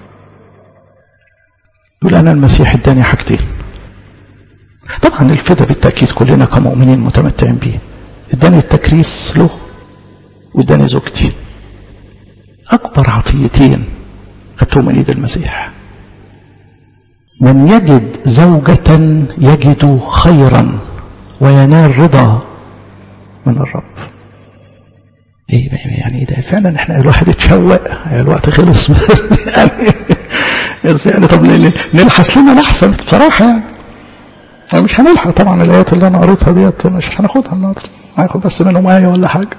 Speaker 1: يقول أنا المسيح اداني حاجتين طبعا الفدا بالتأكيد كلنا كمؤمنين متمتعين بيه اداني التكريس له واداني زوجتي أكبر عطيتين خدتهم من إيد المسيح من يجد زوجة يجد خيرا وينال رضا من الرب ايه يعني ده فعلا احنا الواحد اتشوق الوقت خلص يعني يعني طب نلحس لنا الاحسن بصراحه يعني مش هنلحق طبعا الايات اللي انا قريتها ديت مش هناخدها النهارده هناخد بس منهم ايه ولا حاجه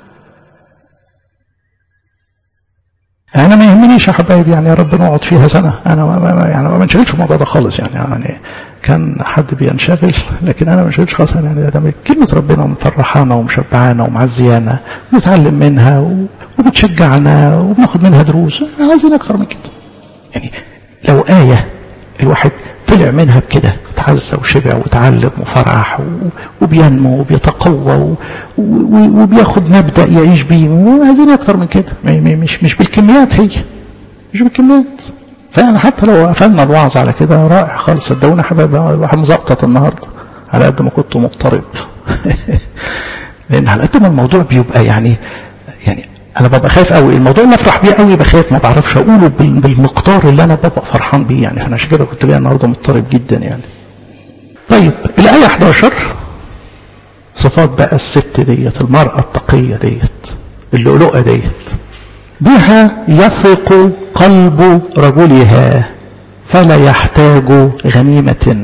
Speaker 1: انا ما يهمنيش يا حبايبي يعني يا رب نقعد فيها سنه انا ما ما يعني ما بنشغلش في الموضوع ده خالص يعني يعني كان حد بينشغل لكن انا ما شغلش خالص يعني ده كلمه ربنا مفرحانا ومشبعانا ومعزيانا ونتعلم منها وبتشجعنا وبناخد منها دروس عايزين اكتر من كده يعني لو ايه الواحد طلع منها بكده اتعزى وشبع وتعلم وفرح وبينمو وبيتقوى وبياخد مبدا يعيش بيه عايزين اكتر من كده مش مش بالكميات هي مش بالكميات فيعني حتى لو قفلنا الوعظ على كده رائع خالص صدقوني حبايبي الواحد مزقطط النهارده على قد ما كنت مضطرب لان على قد ما الموضوع بيبقى يعني يعني انا ببقى خايف قوي الموضوع اللي افرح بيه قوي بخاف ما بعرفش اقوله بالمقدار اللي انا ببقى فرحان بيه يعني فانا عشان كده كنت جاي النهارده مضطرب جدا يعني طيب الايه 11 صفات بقى الست ديت المراه التقيه ديت اللؤلؤه ديت بها يثق قلب رجلها فلا يحتاج غنيمة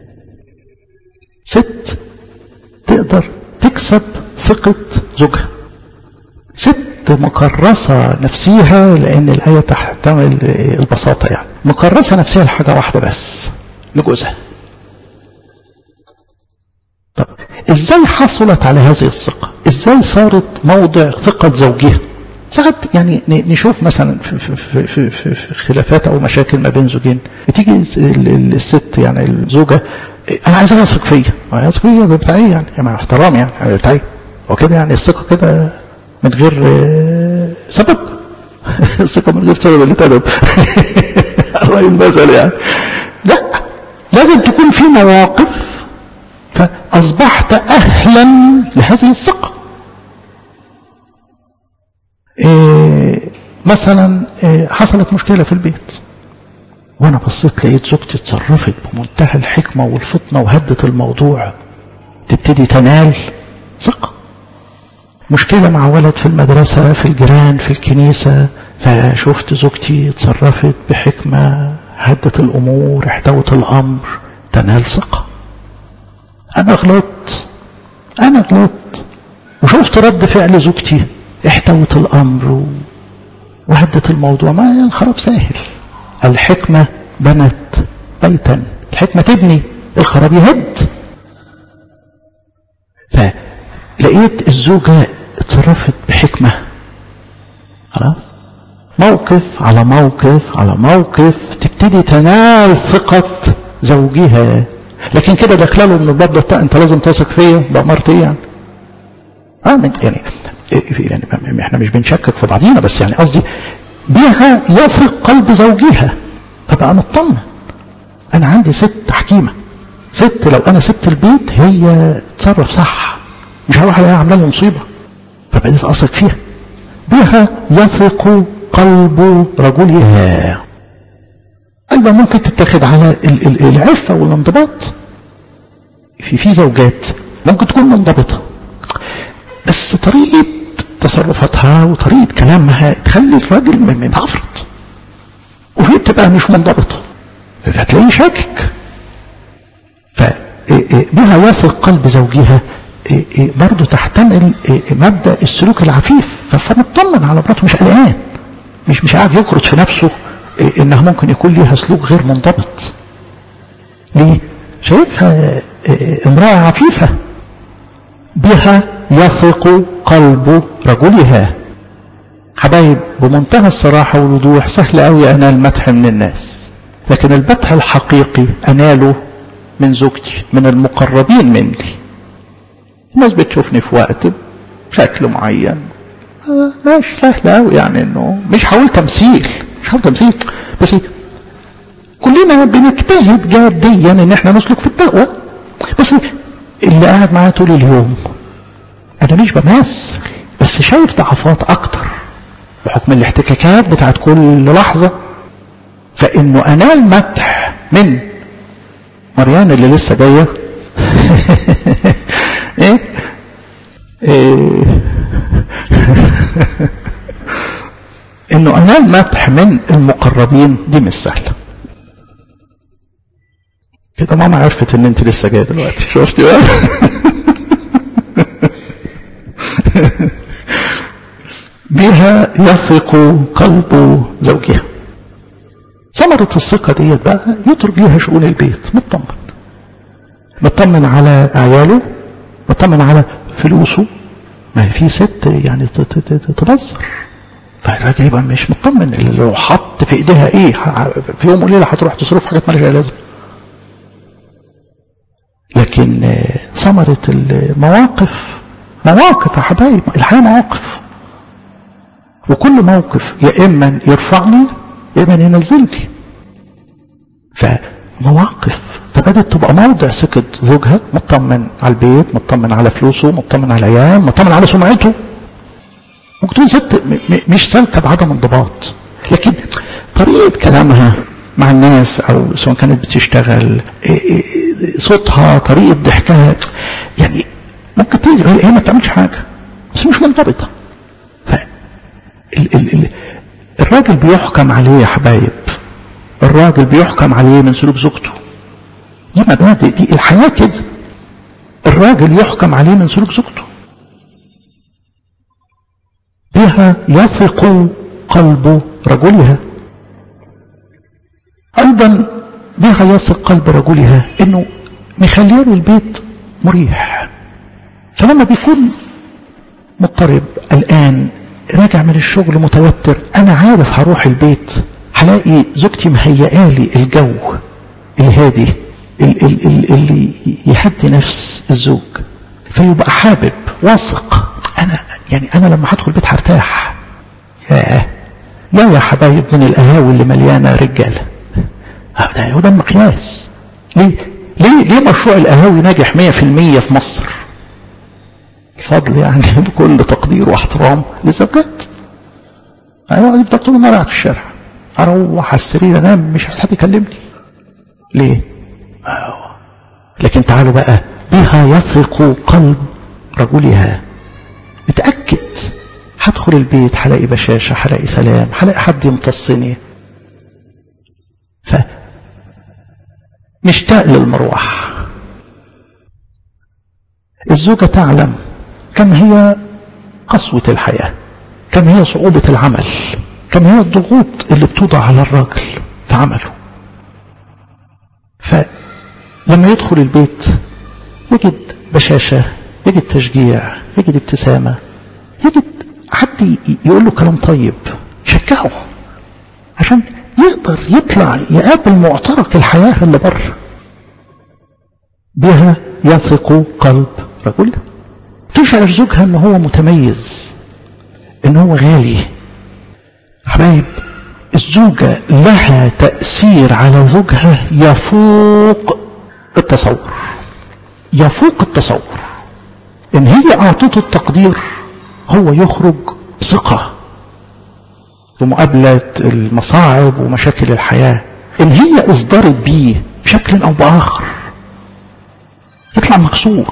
Speaker 1: ست تقدر تكسب ثقة زوجها ست مكرسة نفسيها لأن الآية تحتمل البساطة يعني مكرسة نفسيها لحاجة واحدة بس لجوزها طب ازاي حصلت على هذه الثقة ازاي صارت موضع ثقة زوجها ساعات يعني نشوف مثلا في, في, في, في, في خلافات او مشاكل ما بين زوجين تيجي الست يعني الزوجه انا عايزها يثق فيا ما يثق فيا بتاع ايه يعني مع احترام يعني بتاع ايه وكده يعني الثقه كده من غير سبب الثقه من غير سبب اللي تدب الله المثل يعني لا لازم تكون في مواقف فاصبحت اهلا لهذه الثقه إيه مثلا إيه حصلت مشكلة في البيت وانا بصيت لقيت زوجتي اتصرفت بمنتهى الحكمة والفطنة وهدت الموضوع تبتدي تنال ثقة مشكلة مع ولد في المدرسة في الجيران في الكنيسة فشفت زوجتي اتصرفت بحكمة هدت الأمور احتوت الأمر تنال ثقة أنا غلطت أنا غلطت وشفت رد فعل زوجتي احتوت الأمر وهدت الموضوع ما الخراب سهل الحكمة بنت بيتا الحكمة تبني الخراب يهد فلقيت الزوجة اتصرفت بحكمة خلاص موقف على موقف على موقف تبتدي تنال ثقة زوجها لكن كده داخله من الباب ده انت لازم تثق فيا بأمرت ايه يعني اه يعني يعني احنا مش بنشكك في بعضينا بس يعني قصدي بها يثق قلب زوجها فبقى مطمن انا عندي ست حكيمه ست لو انا سبت البيت هي تصرف صح مش هروح الاقيها عامله لي مصيبه فبقيت اثق فيها بها يثق قلب رجلها ايضا ممكن تتاخد على العفه والانضباط في في زوجات ممكن تكون منضبطه بس طريقه تصرفاتها وطريقه كلامها تخلي الراجل متعفرط وفي بتبقى مش منضبطه فتلاقيه شاكك فبها يثق قلب زوجها برضه تحتمل مبدا السلوك العفيف فمطمن على مراته مش قلقان مش مش قاعد يفرض في نفسه انها ممكن يكون ليها سلوك غير منضبط ليه شايفها امراه عفيفه بها يثق قلب رجلها حبايب بمنتهى الصراحه والوضوح سهل قوي انال مدح من الناس لكن المدح الحقيقي اناله من زوجتي من المقربين مني الناس بتشوفني في وقت بشكل معين ماشي سهل قوي يعني انه مش حاول تمثيل مش حاول تمثيل بس كلنا بنجتهد جاديا ان احنا نسلك في التقوى بس اللي قاعد معايا طول اليوم انا مش بمثل بس شايف ضعفات اكتر بحكم الاحتكاكات بتاعت كل لحظه فانه انال مدح من مريان اللي لسه جايه ايه ايه انه انال مدح من المقربين دي مش سهله كده ماما عرفت ان انت لسه جايه دلوقتي شفتي بقى بها يثق قلب زوجها ثمرة الثقة ديت بقى يترك ليها شؤون البيت مطمن مطمن على عياله مطمن على فلوسه ما في ست يعني تبذر فالراجل يبقى مش مطمن اللي لو حط في ايديها ايه في يوم وليله هتروح تصرف حاجات مالهاش لازمه لكن ثمرة المواقف مواقف يا حبايب الحياة مواقف وكل موقف يا إما يرفعني يا إما ينزلني فمواقف فبدت تبقى موضع سكت زوجها مطمن على البيت مطمن على فلوسه مطمن على العيال مطمن على سمعته ممكن تكون ست مش سالكة بعدم انضباط لكن طريقة كلامها مع الناس او سواء كانت بتشتغل صوتها طريقة ضحكها يعني ممكن تيجي هي ما بتعملش حاجة بس مش منضبطة ف ال ال ال الراجل بيحكم عليه يا حبايب الراجل بيحكم عليه من سلوك زوجته دي مبادئ دي الحياة كده الراجل يحكم عليه من سلوك زوجته بها يثق قلب رجلها ايضا بها يثق قلب رجلها انه مخليه له البيت مريح فلما بيكون مضطرب قلقان راجع من الشغل متوتر انا عارف هروح البيت هلاقي زوجتي مهيئالي الجو الهادي اللي يهدي نفس الزوج فيبقى حابب واثق انا يعني انا لما هدخل البيت هرتاح ياه لا يا حبايب من القهاوي اللي مليانه رجاله ده هو ده المقياس ليه ليه ليه مشروع القهاوي ناجح 100% في مصر الفضل يعني بكل تقدير واحترام للزوجات ايوه يفضل طول النهار قاعد في الشارع اروح على السرير انام مش عايز حد يكلمني ليه أيوة. لكن تعالوا بقى بها يثق قلب رجلها متاكد هدخل البيت هلاقي بشاشه هلاقي سلام هلاقي حد يمتصني ف مشتاق للمروح الزوجة تعلم كم هي قسوة الحياة كم هي صعوبة العمل كم هي الضغوط اللي بتوضع على الراجل في عمله فلما يدخل البيت يجد بشاشة يجد تشجيع يجد ابتسامة يجد حد يقول له كلام طيب يشجعه عشان يقدر يطلع يقابل معترك الحياة اللي بره بها يثق قلب رجل تشعر زوجها ان هو متميز ان هو غالي حبايب الزوجة لها تأثير على زوجها يفوق التصور يفوق التصور ان هي اعطته التقدير هو يخرج ثقة في مقابلة المصاعب ومشاكل الحياة ان هي اصدرت بيه بشكل او باخر يطلع مكسور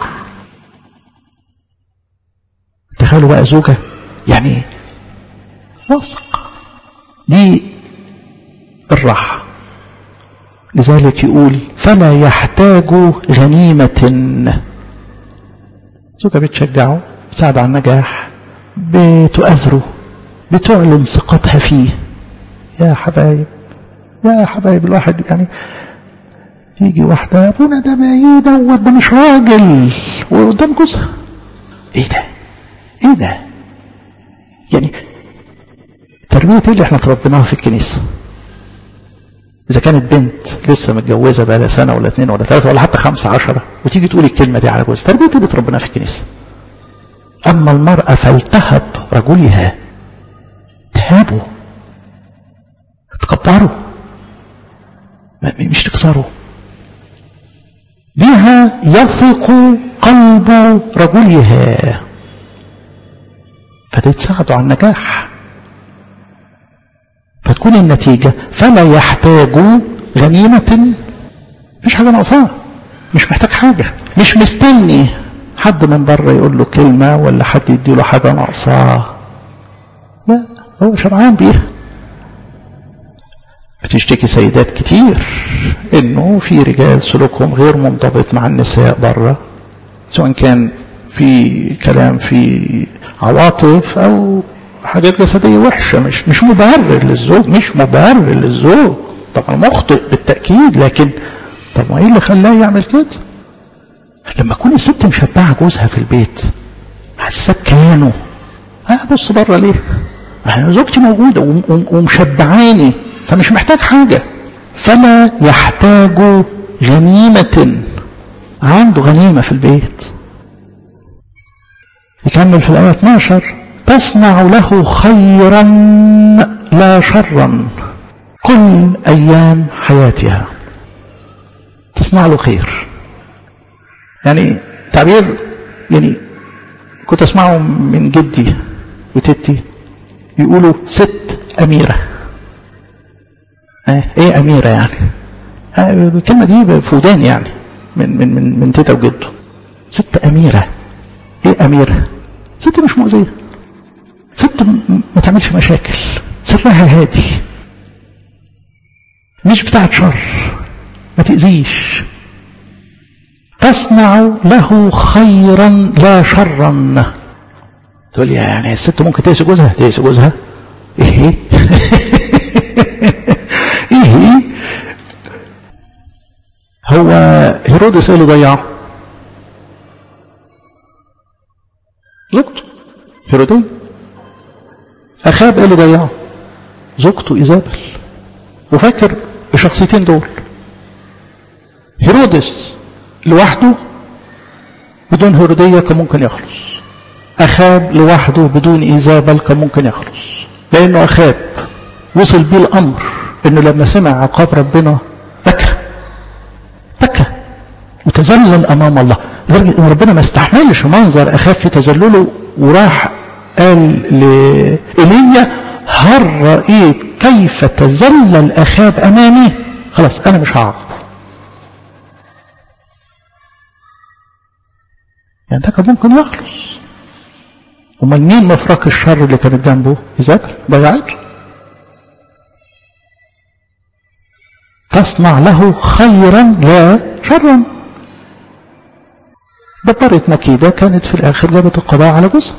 Speaker 1: تخيلوا بقى زوجة يعني واثق دي الراحة لذلك يقول فلا يحتاج غنيمة زوجة بتشجعه بتساعد على النجاح بتؤثره بتعلن ثقتها فيه يا حبايب يا حبايب الواحد يعني تيجي واحدة ابونا ده ما ايه دوت ده مش راجل وقدام جوزها ايه ده ايه ده يعني تربية ايه اللي احنا تربيناها في الكنيسة اذا كانت بنت لسه متجوزة بقى لها سنة ولا اتنين ولا ثلاثة ولا حتى خمسة عشرة وتيجي تقول الكلمة دي على جوزها تربية ايه اللي تربيناها في الكنيسة اما المرأة فلتهب رجلها تهابه تكبره مش تكسره بها يثق قلب رجلها فتتساعدوا على النجاح فتكون النتيجة فلا يحتاج غنيمة مش حاجة ناقصاه مش محتاج حاجة مش مستني حد من بره يقول له كلمة ولا حد يدي له حاجة ناقصاه لا هو شبعان بيها بتشتكي سيدات كتير انه في رجال سلوكهم غير منضبط مع النساء بره سواء كان في كلام في عواطف او حاجات جسدية وحشة مش مش مبرر للزوج مش مبرر للزوج طبعا مخطئ بالتأكيد لكن طب ما ايه اللي خلاه يعمل كده لما تكون الست مشبعة جوزها في البيت حاسة بكيانه أه بص بره ليه أنا زوجتي موجودة ومشبعاني فمش محتاج حاجة فلا يحتاج غنيمة عنده غنيمة في البيت يكمل في الآية 12 تصنع له خيرا لا شرا كل أيام حياتها تصنع له خير يعني تعبير يعني كنت أسمعه من جدي وتتي يقولوا ست أميرة آه ايه أميرة يعني آه الكلمة دي في ودان يعني من من من من تيتا وجده ست أميرة ايه أميرة ست مش مؤذية ست ما تعملش مشاكل سرها هادي مش بتاعت شر ما تأذيش تصنع له خيرا لا شرا تقول يعني الست ممكن تأذي جوزها تأذي جوزها ايه ايه هو هيرودس ايه اللي ضيعه زوجته هيرودية أخاب ايه اللي ضيعه زوجته إيزابل وفاكر الشخصيتين دول هيرودس لوحده بدون هيرودية كان ممكن يخلص أخاب لوحده بدون إيزابل كان ممكن يخلص لأنه أخاب وصل بيه الأمر إنه لما سمع عقاب ربنا بكى بكى وتذلل أمام الله لدرجة إن ربنا ما استحملش منظر أخاب في تذلله وراح قال لإيليا هل رأيت كيف تذلل أخاب أمامي خلاص أنا مش هعاقبه يعني ده كان ممكن يخلص امال مين مفرق الشر اللي كانت جنبه إيزابل ضيعته تصنع له خيرا لا شرا دبرت مكيدة كانت في الآخر جابت القضاء على جوزها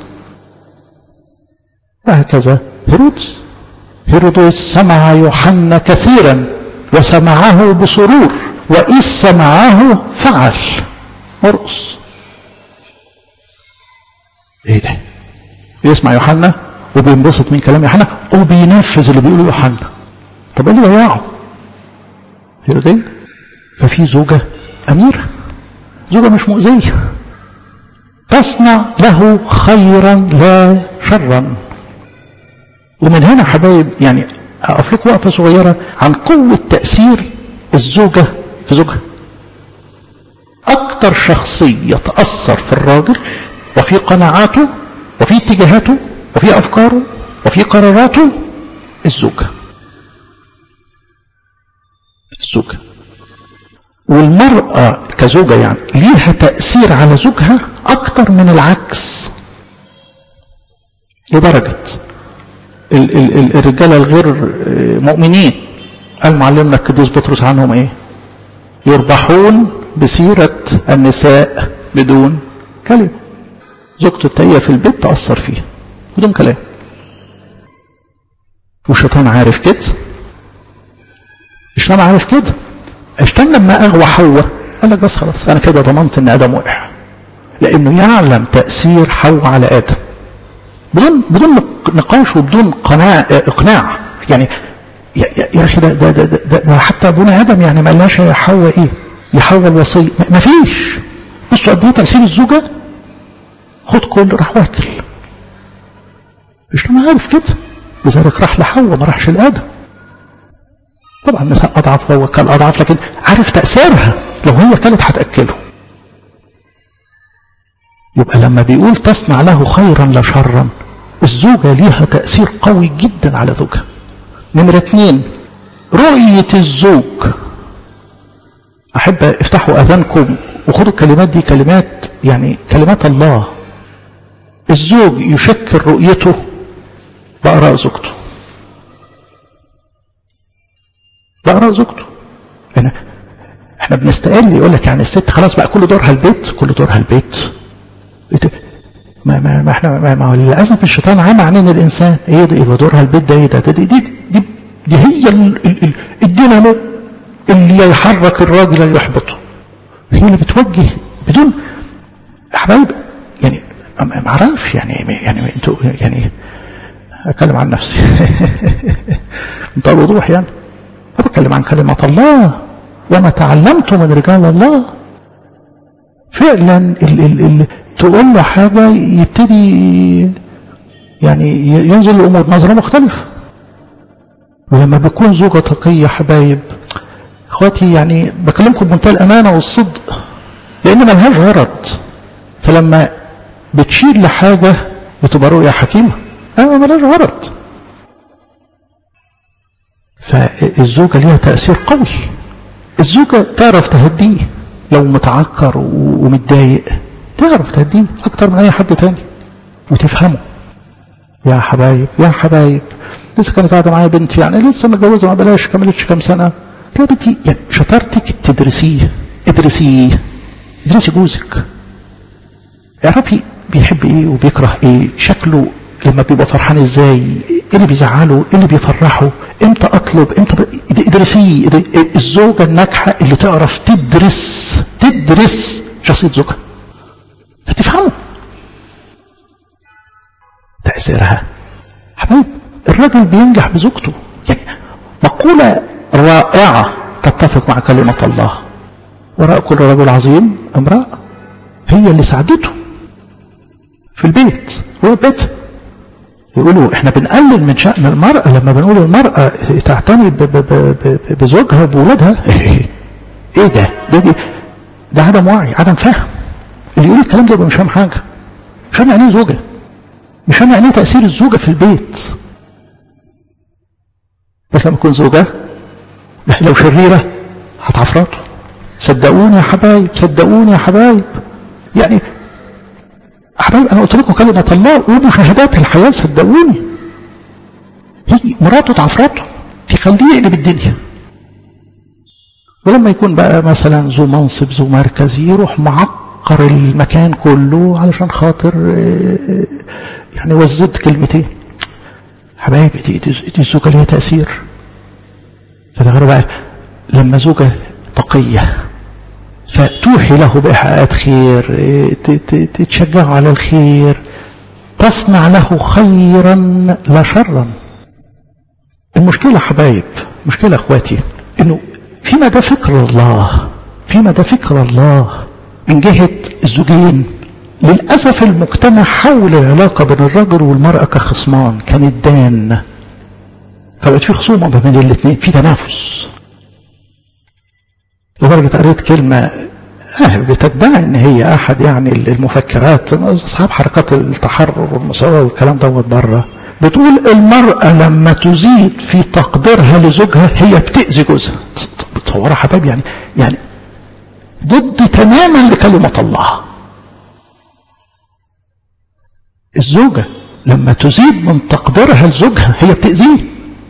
Speaker 1: وهكذا هيرودس هيرودس سمع يوحنا كثيرا وسمعه بسرور وإذ سمعه فعل مرقص ايه ده بيسمع يوحنا وبينبسط من كلام يوحنا وبينفذ اللي بيقوله يوحنا طب ايه اللي ضيعه هيرودية ففي زوجة أميرة زوجة مش مؤذية تصنع له خيرا لا شرا ومن هنا حبايب يعني أقف لكم وقفة صغيرة عن قوة تأثير الزوجة في زوجها أكتر شخصية تأثر في الراجل وفي قناعاته وفي اتجاهاته وفي أفكاره وفي قراراته الزوجة الزوجة والمرأة كزوجة يعني ليها تأثير على زوجها أكتر من العكس لدرجة ال ال ال الرجالة الغير مؤمنين قال معلمنا القديس بطرس عنهم ايه يربحون بسيرة النساء بدون كلمة زوجته التقية في البيت تأثر فيه بدون كلام والشيطان عارف كده الشيطان عارف كده الشيطان لما اغوى حواء قال لك بس خلاص انا كده ضمنت ان ادم وقع لانه يعلم تاثير حواء على ادم بدون بدون نقاش وبدون قناع اقناع يعني يا, يا اخي ده ده, ده, ده, ده حتى ابونا ادم يعني ما قالهاش يا حواء ايه يا حواء الوصيه ما فيش بصوا قد ايه تاثير الزوجه خد كل راح واكل مش عارف كده لذلك راح لحواء ما راحش لادم طبعا النساء اضعف وهو كان اضعف لكن عارف تاثيرها لو هي كانت هتاكله يبقى لما بيقول تصنع له خيرا لا شرا الزوجة ليها تأثير قوي جدا على زوجها نمرة اتنين رؤية الزوج أحب افتحوا أذانكم وخدوا الكلمات دي كلمات يعني كلمات الله الزوج يشكل رؤيته بآراء زوجته بآراء زوجته يعني احنا بنستقل يقول لك يعني الست خلاص بقى كل دورها البيت كل دورها البيت ما ما ما احنا ما, ما هو للاسف الشيطان عام عنين الانسان ايه ده ايه دورها البيت ده ايه ده دي دي, دي, دي هي الدينامو اللي يحرك الراجل يحبطه هي اللي بتوجه بدون حبايب يعني ما اعرفش يعني يعني انتوا يعني اتكلم عن نفسي انت الوضوح يعني بتكلم عن كلمة الله وما تعلمت من رجال الله فعلا ال ال ال تقول له حاجة يبتدي يعني ينزل الأمور نظرة مختلفة ولما بيكون زوجة تقية حبايب اخواتي يعني بكلمكم بمنتهى الأمانة والصدق لأن ملهاش غرض فلما بتشير لحاجة بتبقى رؤية حكيمة اه ملهاش غرض فالزوجة ليها تأثير قوي الزوجة تعرف تهديه لو متعكر ومتضايق تعرف تهديه أكتر من أي حد تاني وتفهمه يا حبايب يا حبايب لسه كانت قاعدة معايا بنتي يعني لسه متجوزة ما بلاش كملتش كام سنة يا بنتي يعني شطارتك تدرسيه ادرسيه ادرسي جوزك اعرفي بيحب ايه وبيكره ايه شكله لما بيبقى فرحان ازاي ايه اللي بيزعله ايه اللي بيفرحه امتى اطلب امتى ب... ادرسيه الزوجه الناجحه اللي تعرف تدرس تدرس شخصيه زوجها فتفهمه تأثيرها حبايب الراجل بينجح بزوجته يعني مقولة رائعة تتفق مع كلمة الله وراء كل رجل عظيم امرأة هي اللي ساعدته في البيت هو بيتها يقولوا احنا بنقلل من شأن المرأة لما بنقول المرأة تعتني بزوجها وبولادها ايه ده ده دي ده عدم وعي عدم فهم اللي يقول الكلام ده يبقى مش فاهم حاجة مش فاهم يعني ايه زوجة مش فاهم يعني ايه تأثير الزوجة في البيت بس لما تكون زوجة لو شريرة هتعفرته صدقوني يا حبايب صدقوني يا حبايب يعني حبايب انا قلت لكم كلمة الله ومشاهدات الحياة صدقوني هي مراته تعفرته تخليه يقلب الدنيا ولما يكون بقى مثلا ذو منصب ذو مركز يروح معقر المكان كله علشان خاطر يعني وزد كلمتين حبايب دي, دي, دي الزوجة ليها تأثير فتغيروا بقى لما زوجة تقية فتوحي له بإحقاقات خير تتشجعه على الخير تصنع له خيرا لا شرا المشكلة حبايب مشكلة اخواتي انه فيما ده فكر الله فيما ده فكر الله من جهة الزوجين للأسف المجتمع حول العلاقة بين الرجل والمرأة كخصمان كندان فبقت في خصومة ما بين الاثنين في تنافس لدرجة قريت كلمة آه بتدعي ان هي احد يعني المفكرات اصحاب حركات التحرر والمساواة والكلام دوت بره بتقول المرأة لما تزيد في تقديرها لزوجها هي بتأذي جوزها تصورها حبايب يعني يعني ضد تماما لكلمة الله الزوجة لما تزيد من تقديرها لزوجها هي بتأذيه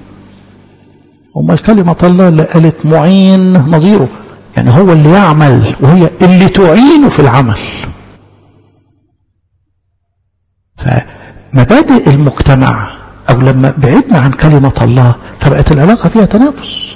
Speaker 1: أمال كلمة الله اللي قالت معين نظيره يعني هو اللي يعمل وهي اللي تعينه في العمل فمبادئ المجتمع أو لما بعدنا عن كلمة الله فبقت العلاقة فيها تنافس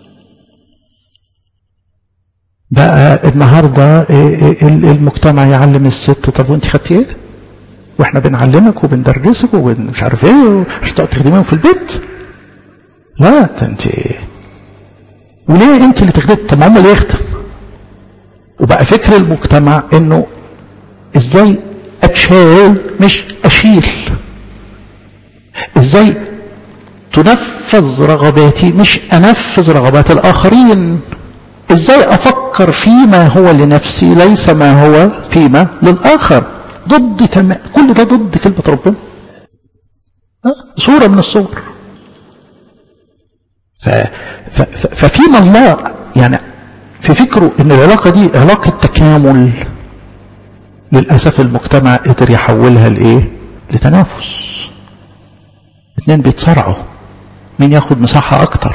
Speaker 1: بقى النهاردة المجتمع يعلم الست طب وانت خدتي ايه واحنا بنعلمك وبندرسك ومش عارف ايه مش تقعد تخدميهم في البيت لا ده انت وليه انت اللي تخدم طب ما هم اللي يخدم وبقى فكر المجتمع انه ازاي اتشال مش اشيل ازاي تنفذ رغباتي مش انفذ رغبات الاخرين ازاي افكر فيما هو لنفسي ليس ما هو فيما للاخر ضد تم... كل ده ضد كلمة ربنا صورة من الصور ف... ف... ففيما الله يعني في فكره ان العلاقة دي علاقة تكامل للأسف المجتمع قدر يحولها لإيه لتنافس اتنين بيتصارعوا مين ياخد مساحة أكتر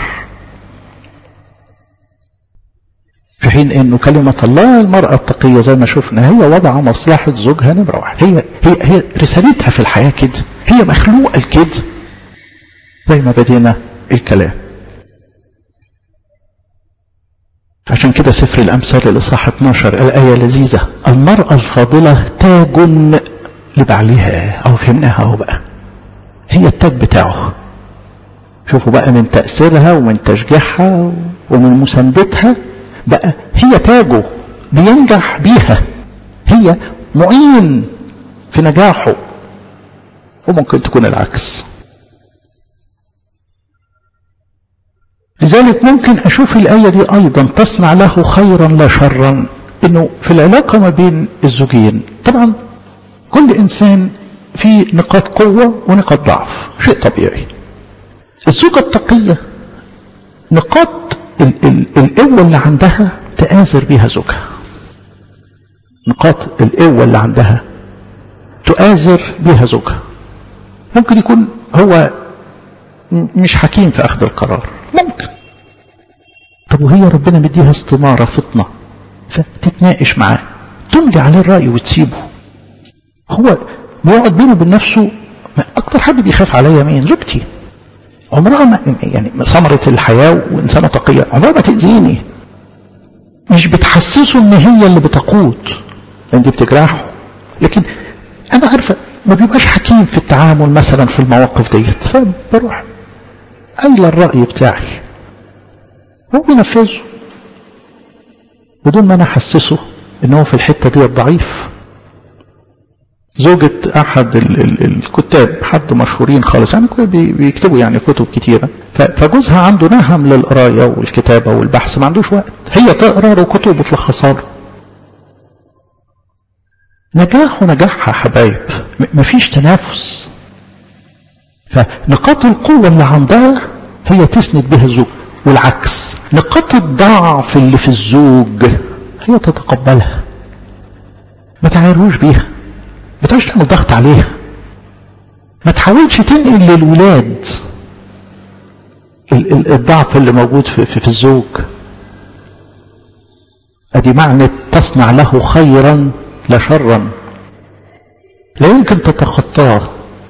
Speaker 1: في حين انه كلمة الله المرأة التقية زي ما شفنا هي وضع مصلحة زوجها نمرة واحد هي هي هي رسالتها في الحياة كده هي مخلوقة كده زي ما بدينا الكلام عشان كده سفر الأمثال الإصحاح 12 الآية لذيذة المرأة الفاضلة تاج لبعلها أو فهمناها أهو بقى هي التاج بتاعه شوفوا بقى من تأثيرها ومن تشجيعها ومن مساندتها بقى هي تاجه بينجح بيها هي معين في نجاحه وممكن تكون العكس لذلك ممكن أشوف الآية دي أيضا تصنع له خيرا لا شرا إنه في العلاقة ما بين الزوجين طبعا كل إنسان في نقاط قوة ونقاط ضعف شيء طبيعي الزوجة التقية نقاط ال ال القوة اللي عندها تآزر بها زوجها نقاط القوة اللي عندها تؤازر بها زوجها ممكن يكون هو مش حكيم في أخذ القرار ممكن طب وهي ربنا مديها استمارة فطنة فتتناقش معاه تملي عليه الرأي وتسيبه هو بيقعد بينه وبين نفسه أكتر حد بيخاف عليا مين زوجتي عمرها ما يعني ثمرة الحياة وإنسانة تقية عمرها ما تأذيني مش بتحسسه إن هي اللي بتقود لأن دي بتجرحه لكن أنا عارفة ما بيبقاش حكيم في التعامل مثلا في المواقف ديت فبروح قايلة الرأي بتاعي هو بينفذه بدون ما أنا أحسسه إن هو في الحتة دي ضعيف زوجة أحد ال ال الكتاب حد مشهورين خالص يعني بيكتبوا يعني كتب كتيرة فجوزها عنده نهم للقراية والكتابة والبحث ما عندوش وقت هي تقرا وكتب بتلخصها له نجاحه نجاحها حبايب مفيش تنافس فنقاط القوة اللي عندها هي تسند بها الزوج والعكس نقاط الضعف اللي في الزوج هي تتقبلها ما تعايروش بيها ما تقعدش تعمل ضغط عليها ما تحاولش تنقل للولاد الضعف اللي موجود في, في, في الزوج ادي معنى تصنع له خيرا لا شرا لا يمكن تتخطاه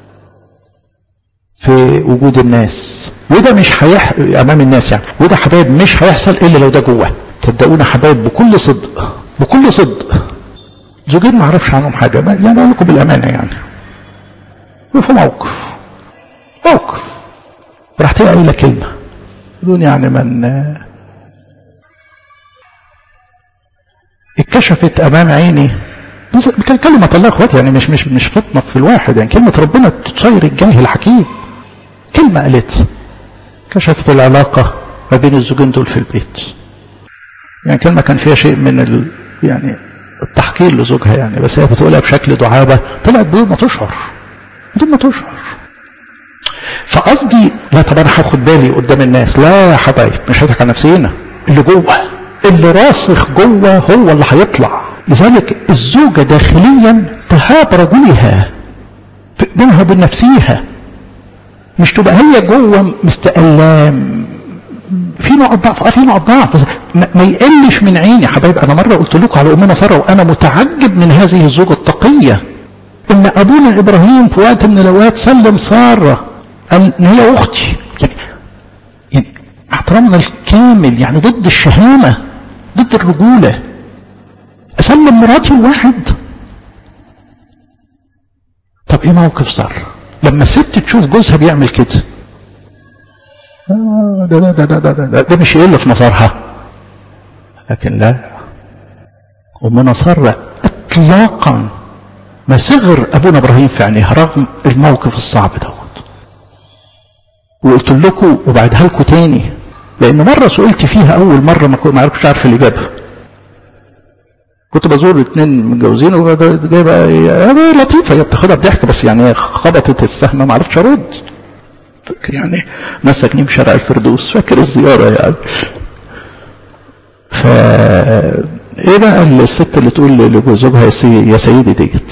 Speaker 1: في وجود الناس وده مش هيح امام الناس يعني وده حبايب مش هيحصل الا لو ده جوه صدقونا حبايب بكل صدق بكل صدق زوجين ما اعرفش عنهم حاجه يعني اقول لكم بالامانه يعني وفي موقف موقف رحت قايله كلمه بدون يعني من اتكشفت امام عيني كلمة الله اخواتي يعني مش مش مش فطنة في الواحد يعني كلمة ربنا تصير الجاهل الحكيم كلمة قالت كشفت العلاقة ما بين الزوجين دول في البيت يعني كلمة كان فيها شيء من ال يعني التحقير لزوجها يعني بس هي بتقولها بشكل دعابة طلعت بدون ما تشعر بدون ما تشعر فقصدي لا طب انا هاخد بالي قدام الناس لا يا حبايب مش هضحك على نفسينا اللي جوه اللي راسخ جوه هو اللي هيطلع لذلك الزوجة داخليا تهاب رجلها بينها وبين نفسها مش تبقى هي جوه مستقلام في نقط ضعف اه في نقط ضعف بس ما يقلش من عيني يا حبايب انا مره قلت لكم على امنا ساره وانا متعجب من هذه الزوجه التقيه ان ابونا ابراهيم في وقت من الاوقات سلم ساره قال ان هي اختي يعني يعني احترامنا الكامل يعني ضد الشهامه ضد الرجوله اسلم مراتي لواحد طب ايه موقف ساره لما الست تشوف جوزها بيعمل كده آه ده, ده, ده, ده, ده, ده, ده مش يقل في نظرها لكن لا أمنا سارة إطلاقا ما صغر أبونا إبراهيم في عينيها رغم الموقف الصعب دوت وقلت لكم وبعدها لكم تاني لأن مرة سئلت فيها أول مرة ما ما عرفتش عارف الإجابة كنت بزور اتنين متجوزين وجاي بقى لطيفة هي بتاخدها بضحك بس يعني خبطت السهم ما عرفتش أرد فاكر يعني ناس ساكنين في شارع الفردوس فاكر الزيارة يعني ف ايه بقى الست اللي تقول لزوجها يا سيدي ديت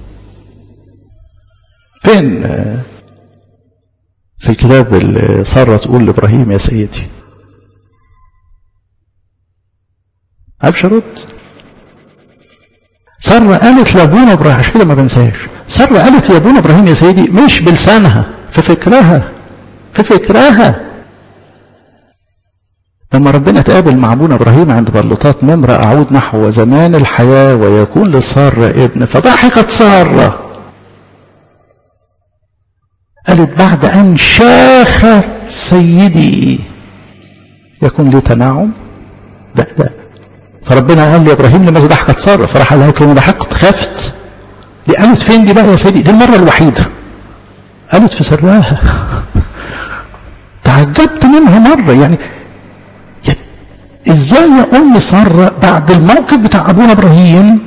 Speaker 1: فين في الكتاب اللي سارة تقول لابراهيم يا سيدي عارفش ارد سارة قالت لابونا ابراهيم عشان كده ما بنساش سارة قالت يا ابونا ابراهيم يا سيدي مش بلسانها في فكرها في فكرها لما ربنا تقابل مع ابونا ابراهيم عند بلوطات نمرة اعود نحو زمان الحياة ويكون لسارة ابن فضحكت سارة قالت بعد ان شاخ سيدي يكون لي تناعم ده ده فربنا قال لابراهيم لماذا ضحكت ساره فراح قال لها ضحكت خافت دي قالت فين دي بقى يا سيدي دي المره الوحيده قالت في سرها تعجبت منها مره يعني ازاي يا ام ساره بعد الموقف بتاع ابونا ابراهيم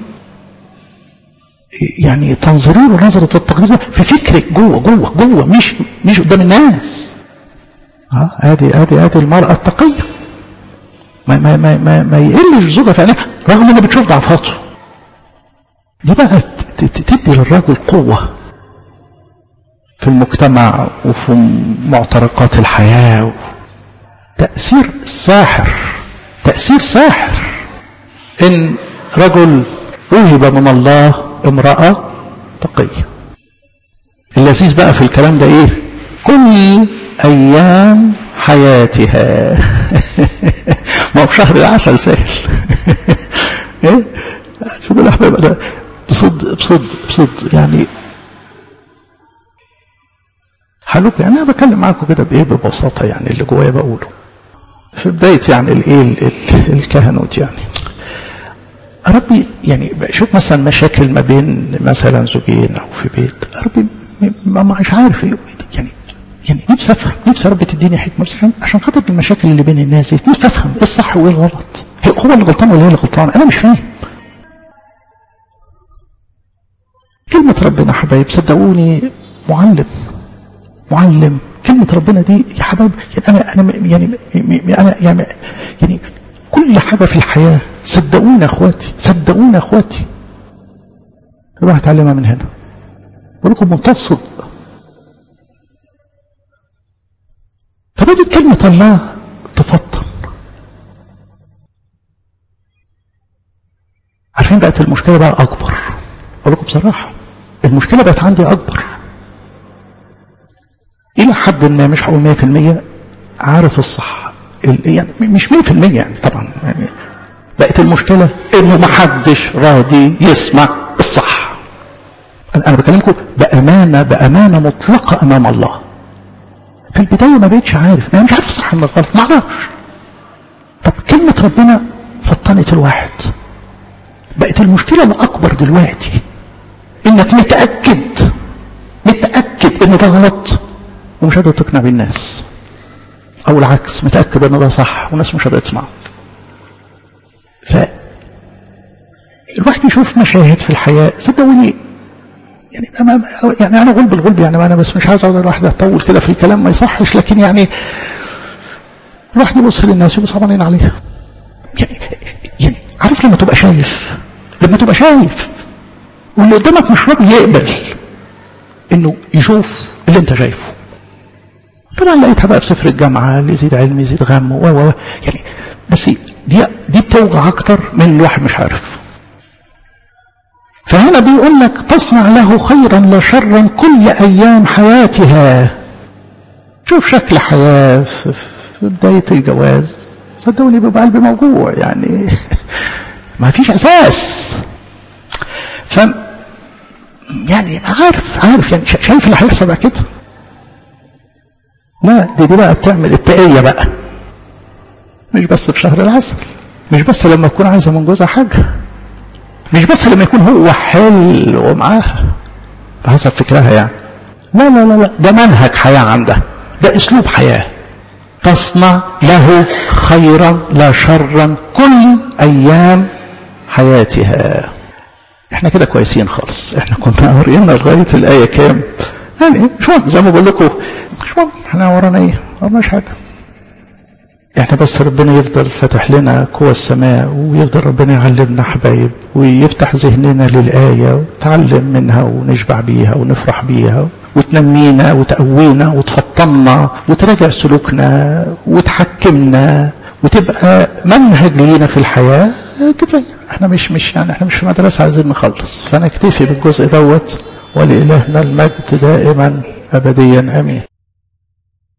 Speaker 1: يعني تنظري له نظره التقدير في فكرك جوه جوه جوه مش مش قدام الناس اه ادي ادي ادي المراه التقيه ما ما ما ما, ما يقلش زوجها في عينيها رغم انها بتشوف ضعفاته دي بقى تدي للراجل قوه في المجتمع وفي معتركات الحياه تاثير ساحر تاثير ساحر ان رجل وهب من الله امراه تقيه اللذيذ بقى في الكلام ده ايه كل ايام حياتها ما هو في شهر العسل سهل ايه سيد الاحباب انا بصدق بصدق بصدق يعني حلوك يعني انا بتكلم معاكم كده بايه ببساطه يعني اللي جوايا بقوله في بدايه يعني الايه الكهنوت يعني ربي يعني شوف مثلا مشاكل ما بين مثلا زوجين او في بيت ربي ما مش عارف يعني يعني نفسي افهم نفسي ربي تديني حكمه بس عشان خاطر المشاكل اللي بين الناس دي نفسي افهم ايه الصح وايه الغلط هو اللي غلطان ولا هي اللي غلطان انا مش فاهم كلمة ربنا حبايب صدقوني معلم معلم كلمة ربنا دي يا حبايب يعني أنا أنا يعني أنا يعني يعني كل حاجة في الحياة صدقوني يا إخواتي صدقوني يا إخواتي الواحد اتعلمها من هنا بقول لكم منتهى الصدق فبدت كلمة الله تفطن عارفين بقت المشكلة بقى أكبر أقول لكم بصراحة المشكلة بقت عندي أكبر إلى حد ما مش هقول 100% عارف الصح يعني مش 100% يعني طبعا يعني بقت المشكلة إنه ما حدش راضي يسمع الصح أنا بكلمكم بأمانة بأمانة مطلقة أمام الله في البداية ما بقتش عارف أنا مش عارف الصح من الغلط ما أعرفش طب كلمة ربنا فطنت الواحد بقت المشكلة الأكبر دلوقتي إنك متأكد متأكد إن ده غلط ومش قادر تقنع بالناس أو العكس متأكد إن ده صح والناس مش قادرة تسمعه ف الواحد بيشوف مشاهد في الحياة صدقوني يعني أنا يعني أنا غلب الغلب يعني أنا بس مش عايز أقعد الواحد أطول كده في الكلام ما يصحش لكن يعني الواحد يبص للناس يبقى صعبانين عليها يعني يعني عارف لما تبقى شايف لما تبقى شايف واللي قدامك مش راضي يقبل انه يشوف اللي انت شايفه طبعا لقيتها بقى في سفر الجامعه اللي يزيد علم يزيد غم و و يعني بس دي دي بتوجع اكتر من الواحد مش عارف فهنا بيقول لك تصنع له خيرا لا شرا كل ايام حياتها شوف شكل حياه في بدايه الجواز صدقوني بيبقى قلبي موجوع يعني ما فيش اساس ف يعني عارف عارف يعني شايف اللي هيحصل بقى كده لا دي دي بقى بتعمل التقية بقى مش بس في شهر العسل مش بس لما تكون عايزة من جوزها حاجة مش بس لما يكون هو حلو معاها بحسب فكرها يعني لا لا لا لا ده منهج حياة عندها ده اسلوب حياة تصنع له خيرا لا شرا كل ايام حياتها احنا كده كويسين خالص احنا كنا قارينا لغايه الايه كام يعني مش مهم زي ما بقول لكم مش مهم احنا ورانا ايه وراناش حاجه احنا بس ربنا يفضل فاتح لنا قوى السماء ويفضل ربنا يعلمنا حبايب ويفتح ذهننا للآية ونتعلم منها ونشبع بيها ونفرح بيها وتنمينا وتقوينا وتفطنا وتراجع سلوكنا وتحكمنا وتبقى منهج لينا في الحياة كفاية احنا مش مش يعني احنا مش في مدرسة عايزين نخلص فنكتفي بالجزء دوت ولإلهنا المجد دائما أبديا أمين